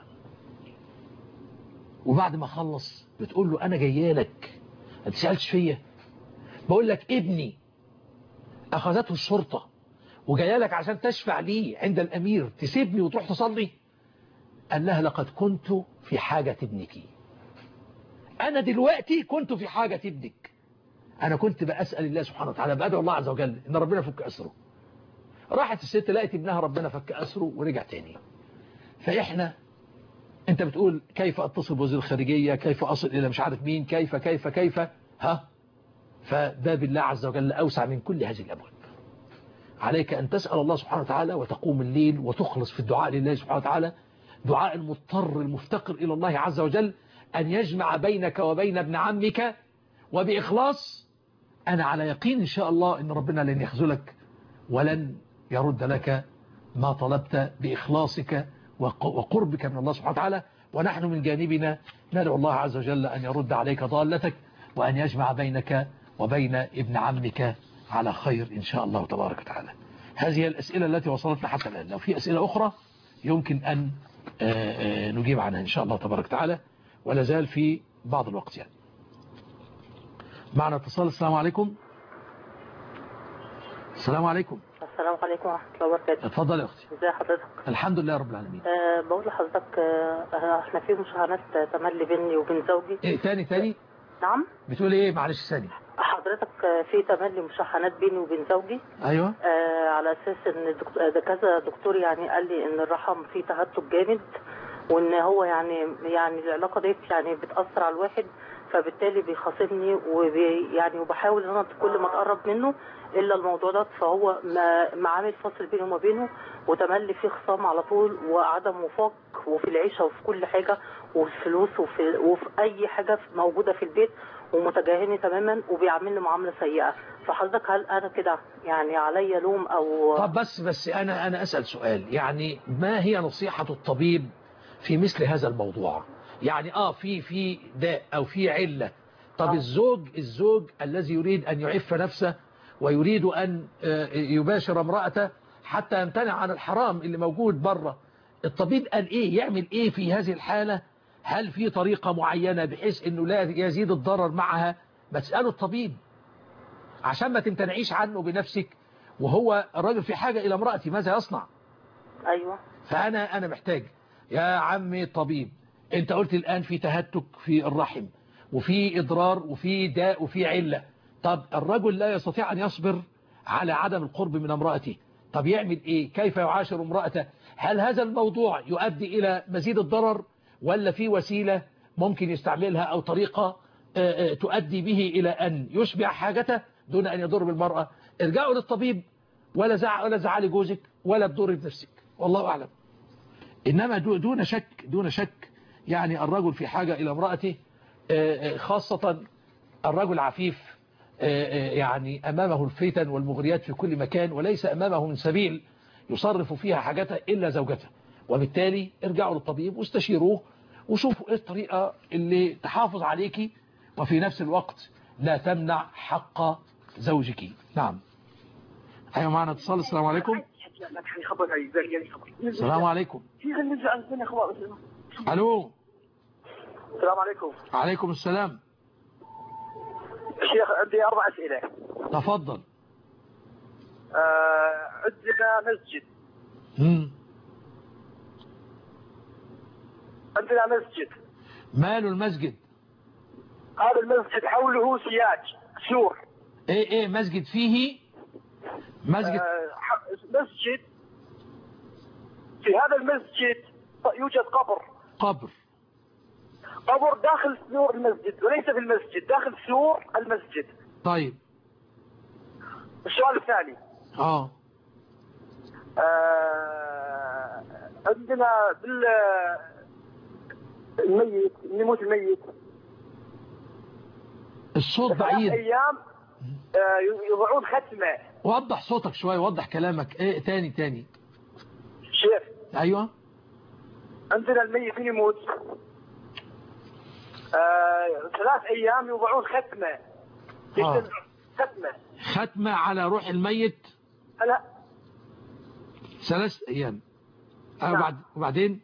وبعد ما خلص بتقول له أنا جايه لك ما تسألش فيا بقول لك ابني أخذته الشرطة وجايه لك عشان تشفع لي عند الأمير تسيبني وتروح تصلي قال لها لقد كنت في حاجة ابنك أنا دلوقتي كنت في حاجة ابنك أنا كنت بأسأل الله سبحانه وتعالى بأدعو الله عز وجل إن ربنا فك أسره راحت الست لقيت ابنها ربنا فك أسره ورجع تاني فإحنا أنت بتقول كيف أتصل بوزير الخارجية كيف أصل إلى مش عارف مين كيف كيف كيف ها فباب الله عز وجل أوسع من كل هذه الأبواب عليك أن تسأل الله سبحانه وتعالى وتقوم الليل وتخلص في الدعاء لله سبحانه وتعالى دعاء المضطر المفتقر إلى الله عز وجل أن يجمع بينك وبين ابن عمك وبإخلاص أنا على يقين إن شاء الله أن ربنا لن يخذلك ولن يرد لك ما طلبت بإخلاصك وقربك من الله سبحانه وتعالى ونحن من جانبنا ندعو الله عز وجل أن يرد عليك ضالتك وأن يجمع بينك وبين ابن عمك على خير إن شاء الله تبارك وتعالى هذه الأسئلة التي وصلتنا حتى الآن لو في أسئلة أخرى يمكن أن نجيب عنها إن شاء الله تبارك وتعالى ولا زال في بعض الوقت يعني معنا اتصال السلام عليكم السلام عليكم السلام عليكم ورحمة الله وبركاته اتفضل يا أختي ازي حضرتك الحمد لله رب العالمين أه بقول لحضرتك أه احنا في مشاهدات تملي بيني وبين زوجي ايه تاني تاني نعم بتقول ايه معلش ثاني حضرتك في تملي مشاحنات بيني وبين زوجي ايوه آه على اساس ان الدكتور ده كذا دكتور يعني قال لي ان الرحم فيه تهتك جامد وان هو يعني يعني العلاقه ديت يعني بتاثر على الواحد فبالتالي بيخاصمني وبي يعني وبحاول ان انا كل ما اتقرب منه الا الموضوع ده فهو ما ما عامل فصل بيني وما بينه وتملي فيه خصام على طول وعدم وفاق وفي العيشه وفي كل حاجه وفي الفلوس وفي وفي اي حاجه موجوده في البيت ومتجاهلني تماما وبيعاملني معامله سيئه فحضرتك هل انا كده يعني عليا لوم او طب بس بس أنا أنا أسأل سؤال يعني ما هي نصيحة الطبيب في مثل هذا الموضوع يعني آه في في داء أو في علة طب الزوج الزوج الذي يريد أن يعف نفسه ويريد أن آه، يباشر امرأته حتى يمتنع عن الحرام اللي موجود بره الطبيب قال إيه يعمل إيه في هذه الحالة هل في طريقة معينة بحيث أنه لا يزيد الضرر معها ما تسأله الطبيب عشان ما تمتنعيش عنه بنفسك وهو الراجل في حاجة إلى امرأتي ماذا يصنع ايوه فأنا أنا محتاج يا عمي طبيب أنت قلت الآن في تهتك في الرحم وفي إضرار وفي داء وفي علة طب الرجل لا يستطيع أن يصبر على عدم القرب من امرأته طب يعمل إيه كيف يعاشر امرأته هل هذا الموضوع يؤدي إلى مزيد الضرر ولا في وسيلة ممكن يستعملها أو طريقة آه، آه، تؤدي به إلى أن يشبع حاجته دون أن يضر بالمرأة ارجعوا للطبيب ولا زع ولا زعلي جوزك ولا تضري بنفسك والله أعلم إنما دو- دون شك دون شك يعني الرجل في حاجة إلى امرأته آه، آه، خاصة الرجل عفيف آه، آه، يعني أمامه الفتن والمغريات في كل مكان وليس أمامه من سبيل يصرف فيها حاجته إلا زوجته وبالتالي ارجعوا للطبيب واستشيروه وشوفوا ايه الطريقة اللي تحافظ عليكي وفي نفس الوقت لا تمنع حق زوجك نعم ايوه معنا اتصال السلام عليكم السلام عليكم الو السلام عليكم عليكم السلام شيخ عندي أربع أسئلة تفضل آه عندنا مسجد مم. عندنا مسجد ماله المسجد هذا المسجد حوله سياج سور ايه ايه مسجد فيه مسجد آه ح- مسجد في هذا المسجد يوجد قبر قبر قبر داخل سور المسجد وليس في المسجد داخل سور المسجد طيب السؤال الثاني اه آه عندنا بال الميت اللي يموت الميت الصوت ثلاث بعيد ايام آه يضعون ختمه وضح صوتك شوية وضح كلامك ايه تاني تاني شيخ ايوه عندنا الميت من يموت آه ثلاث ايام يوضعون ختمه آه. ختمه ختمة على روح الميت لا ثلاث ايام آه نعم. وبعد وبعدين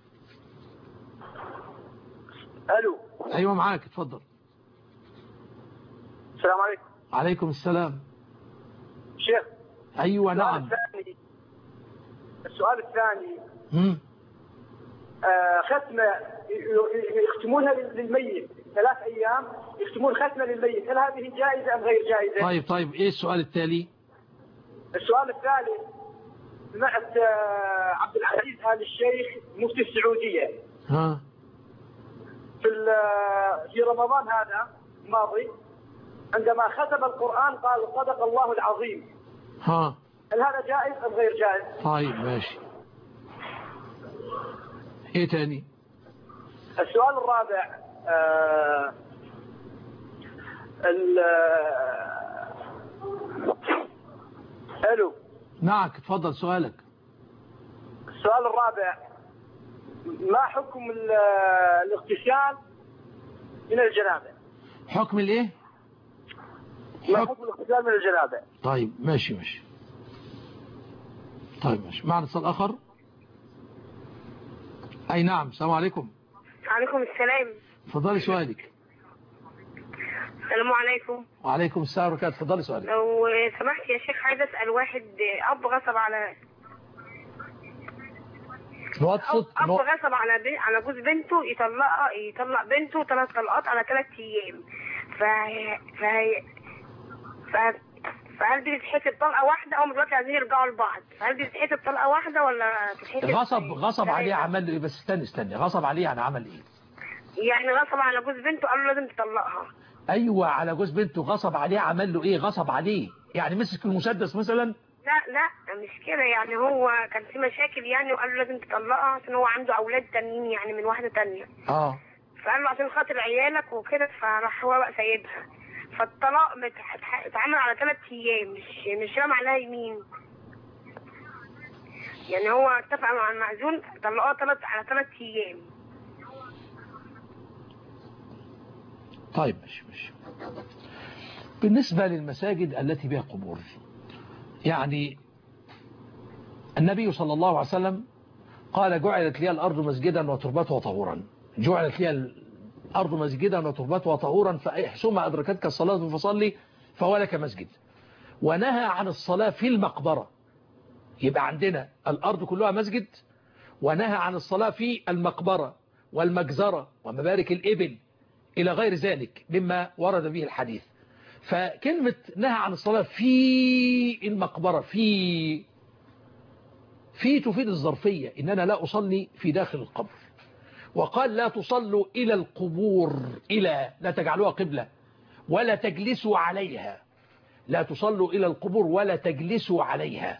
الو ايوه معاك اتفضل السلام عليكم عليكم السلام شيخ ايوه السؤال نعم الثاني السؤال الثاني مم. آه ختمه ي- ي- يختمونها للميت ثلاث ايام يختمون ختمه للميت هل هذه جائزه ام غير جائزه؟ طيب طيب ايه السؤال التالي السؤال الثالث سمعت آه، عبد العزيز ال الشيخ مفتي السعوديه ها في ال- في رمضان هذا الماضي عندما ختم القران قال صدق الله العظيم ها هل هذا جائز ام غير جائز؟ طيب ماشي ايه تاني السؤال الرابع آه ال الو معك اتفضل سؤالك السؤال الرابع ما حكم ال- الاغتسال من الجنابه؟ حكم الايه ما حكم الاغتسال من الجنابه؟ طيب ماشي ماشي طيب ماشي معنا اتصال اخر اي نعم السلام عليكم عليكم السلام اتفضلي سؤالك السلام عليكم وعليكم السلام ورحمه الله اتفضلي سؤالك لو سمحت يا شيخ عايزة أسأل واحد أب غصب على نوط صوت أب نوط- غصب على بي... على جوز بنته يطلقها يطلق بنته ثلاث طلقات على ثلاث أيام ف... ف... ف... فهل دي تتحسب طلقة واحدة أو دلوقتي عايزين يرجعوا لبعض فهل دي تتحسب طلقة واحدة ولا تتحسب غصب غصب عليه عمل له ايه بس استني استني غصب عليه يعني عمل ايه يعني غصب على جوز بنته قال له لازم تطلقها ايوه على جوز بنته غصب عليه عمل له ايه غصب عليه يعني مسك المسدس مثلا لا لا مش كده يعني هو كان في مشاكل يعني وقال له لازم تطلقها عشان هو عنده اولاد تانيين يعني من واحده تانية اه فقال له عشان خاطر عيالك وكده فراح هو بقى سايبها فالطلاق مت- اتعمل على ثلاث ايام مش مش رام عليها يمين يعني هو اتفق مع المعزول طلقوها ثلاث على ثلاث ايام طيب ماشي ماشي بالنسبة للمساجد التي بها قبور يعني النبي صلى الله عليه وسلم قال جعلت لي الأرض مسجدا وتربتها طهورا جعلت لي الأرض مسجدا وتربتها طهورا فأحسما أدركتك الصلاة فصلي فهو لك مسجد ونهى عن الصلاة في المقبرة يبقى عندنا الأرض كلها مسجد ونهى عن الصلاة في المقبرة والمجزرة ومبارك الإبل إلى غير ذلك مما ورد به الحديث فكلمة نهى عن الصلاة في المقبرة في في تفيد الظرفية إن أنا لا أصلي في داخل القبر وقال لا تصلوا إلى القبور إلى لا تجعلوها قبلة ولا تجلسوا عليها لا تصلوا إلى القبور ولا تجلسوا عليها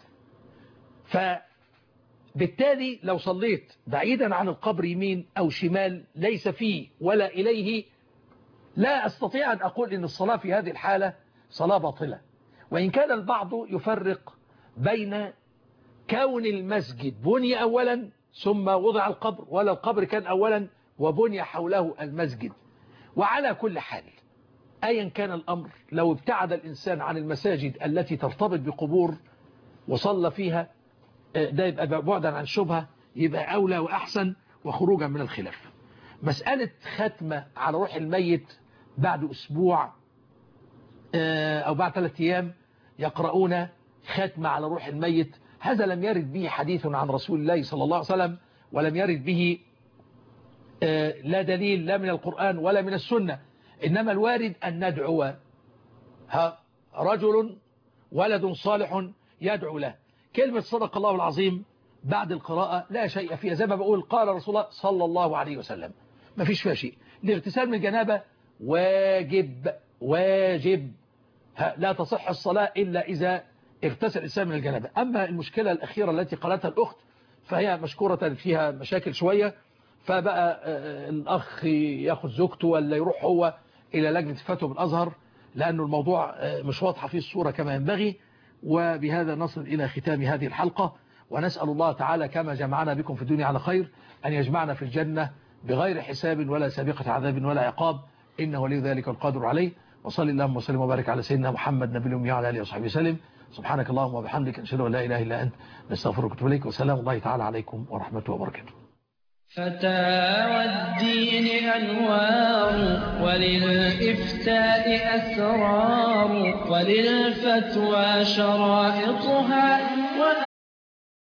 فبالتالي لو صليت بعيدا عن القبر يمين أو شمال ليس فيه ولا إليه لا أستطيع أن أقول إن الصلاة في هذه الحالة صلاة باطلة وإن كان البعض يفرق بين كون المسجد بني أولا ثم وضع القبر ولا القبر كان أولا وبني حوله المسجد وعلى كل حال أيا كان الأمر لو ابتعد الإنسان عن المساجد التي ترتبط بقبور وصلى فيها ده يبقى بعدا عن شبهة يبقى أولى وأحسن وخروجا من الخلاف مسألة ختمة على روح الميت بعد أسبوع أو بعد ثلاثة أيام يقرؤون ختمة على روح الميت هذا لم يرد به حديث عن رسول الله صلى الله عليه وسلم ولم يرد به لا دليل لا من القرآن ولا من السنة إنما الوارد أن ندعو رجل ولد صالح يدعو له كلمة صدق الله العظيم بعد القراءة لا شيء فيها زي ما بقول قال رسول الله صلى الله عليه وسلم ما فيش فيها شيء الاغتسال من الجنابة واجب واجب لا تصح الصلاة إلا إذا اغتسل الإنسان من الجنابة أما المشكلة الأخيرة التي قالتها الأخت فهي مشكورة فيها مشاكل شوية فبقى الأخ ياخد زوجته ولا يروح هو إلى لجنة الفتوى بالأزهر لأنه الموضوع مش واضحة فيه الصورة كما ينبغي وبهذا نصل إلى ختام هذه الحلقة ونسأل الله تعالى كما جمعنا بكم في الدنيا على خير أن يجمعنا في الجنة بغير حساب ولا سابقة عذاب ولا عقاب إنه ولي ذلك القادر عليه وصل اللهم وسلم وبارك على سيدنا محمد نبي الأمي وعلى آله وصحبه وسلم سبحانك اللهم وبحمدك نشهد أن لا إله إلا أنت نستغفرك ونتوب إليك وسلام الله تعالى عليكم ورحمته وبركاته فتاوى الدين أنوار وللإفتاء أسرار وللفتوى شرائطها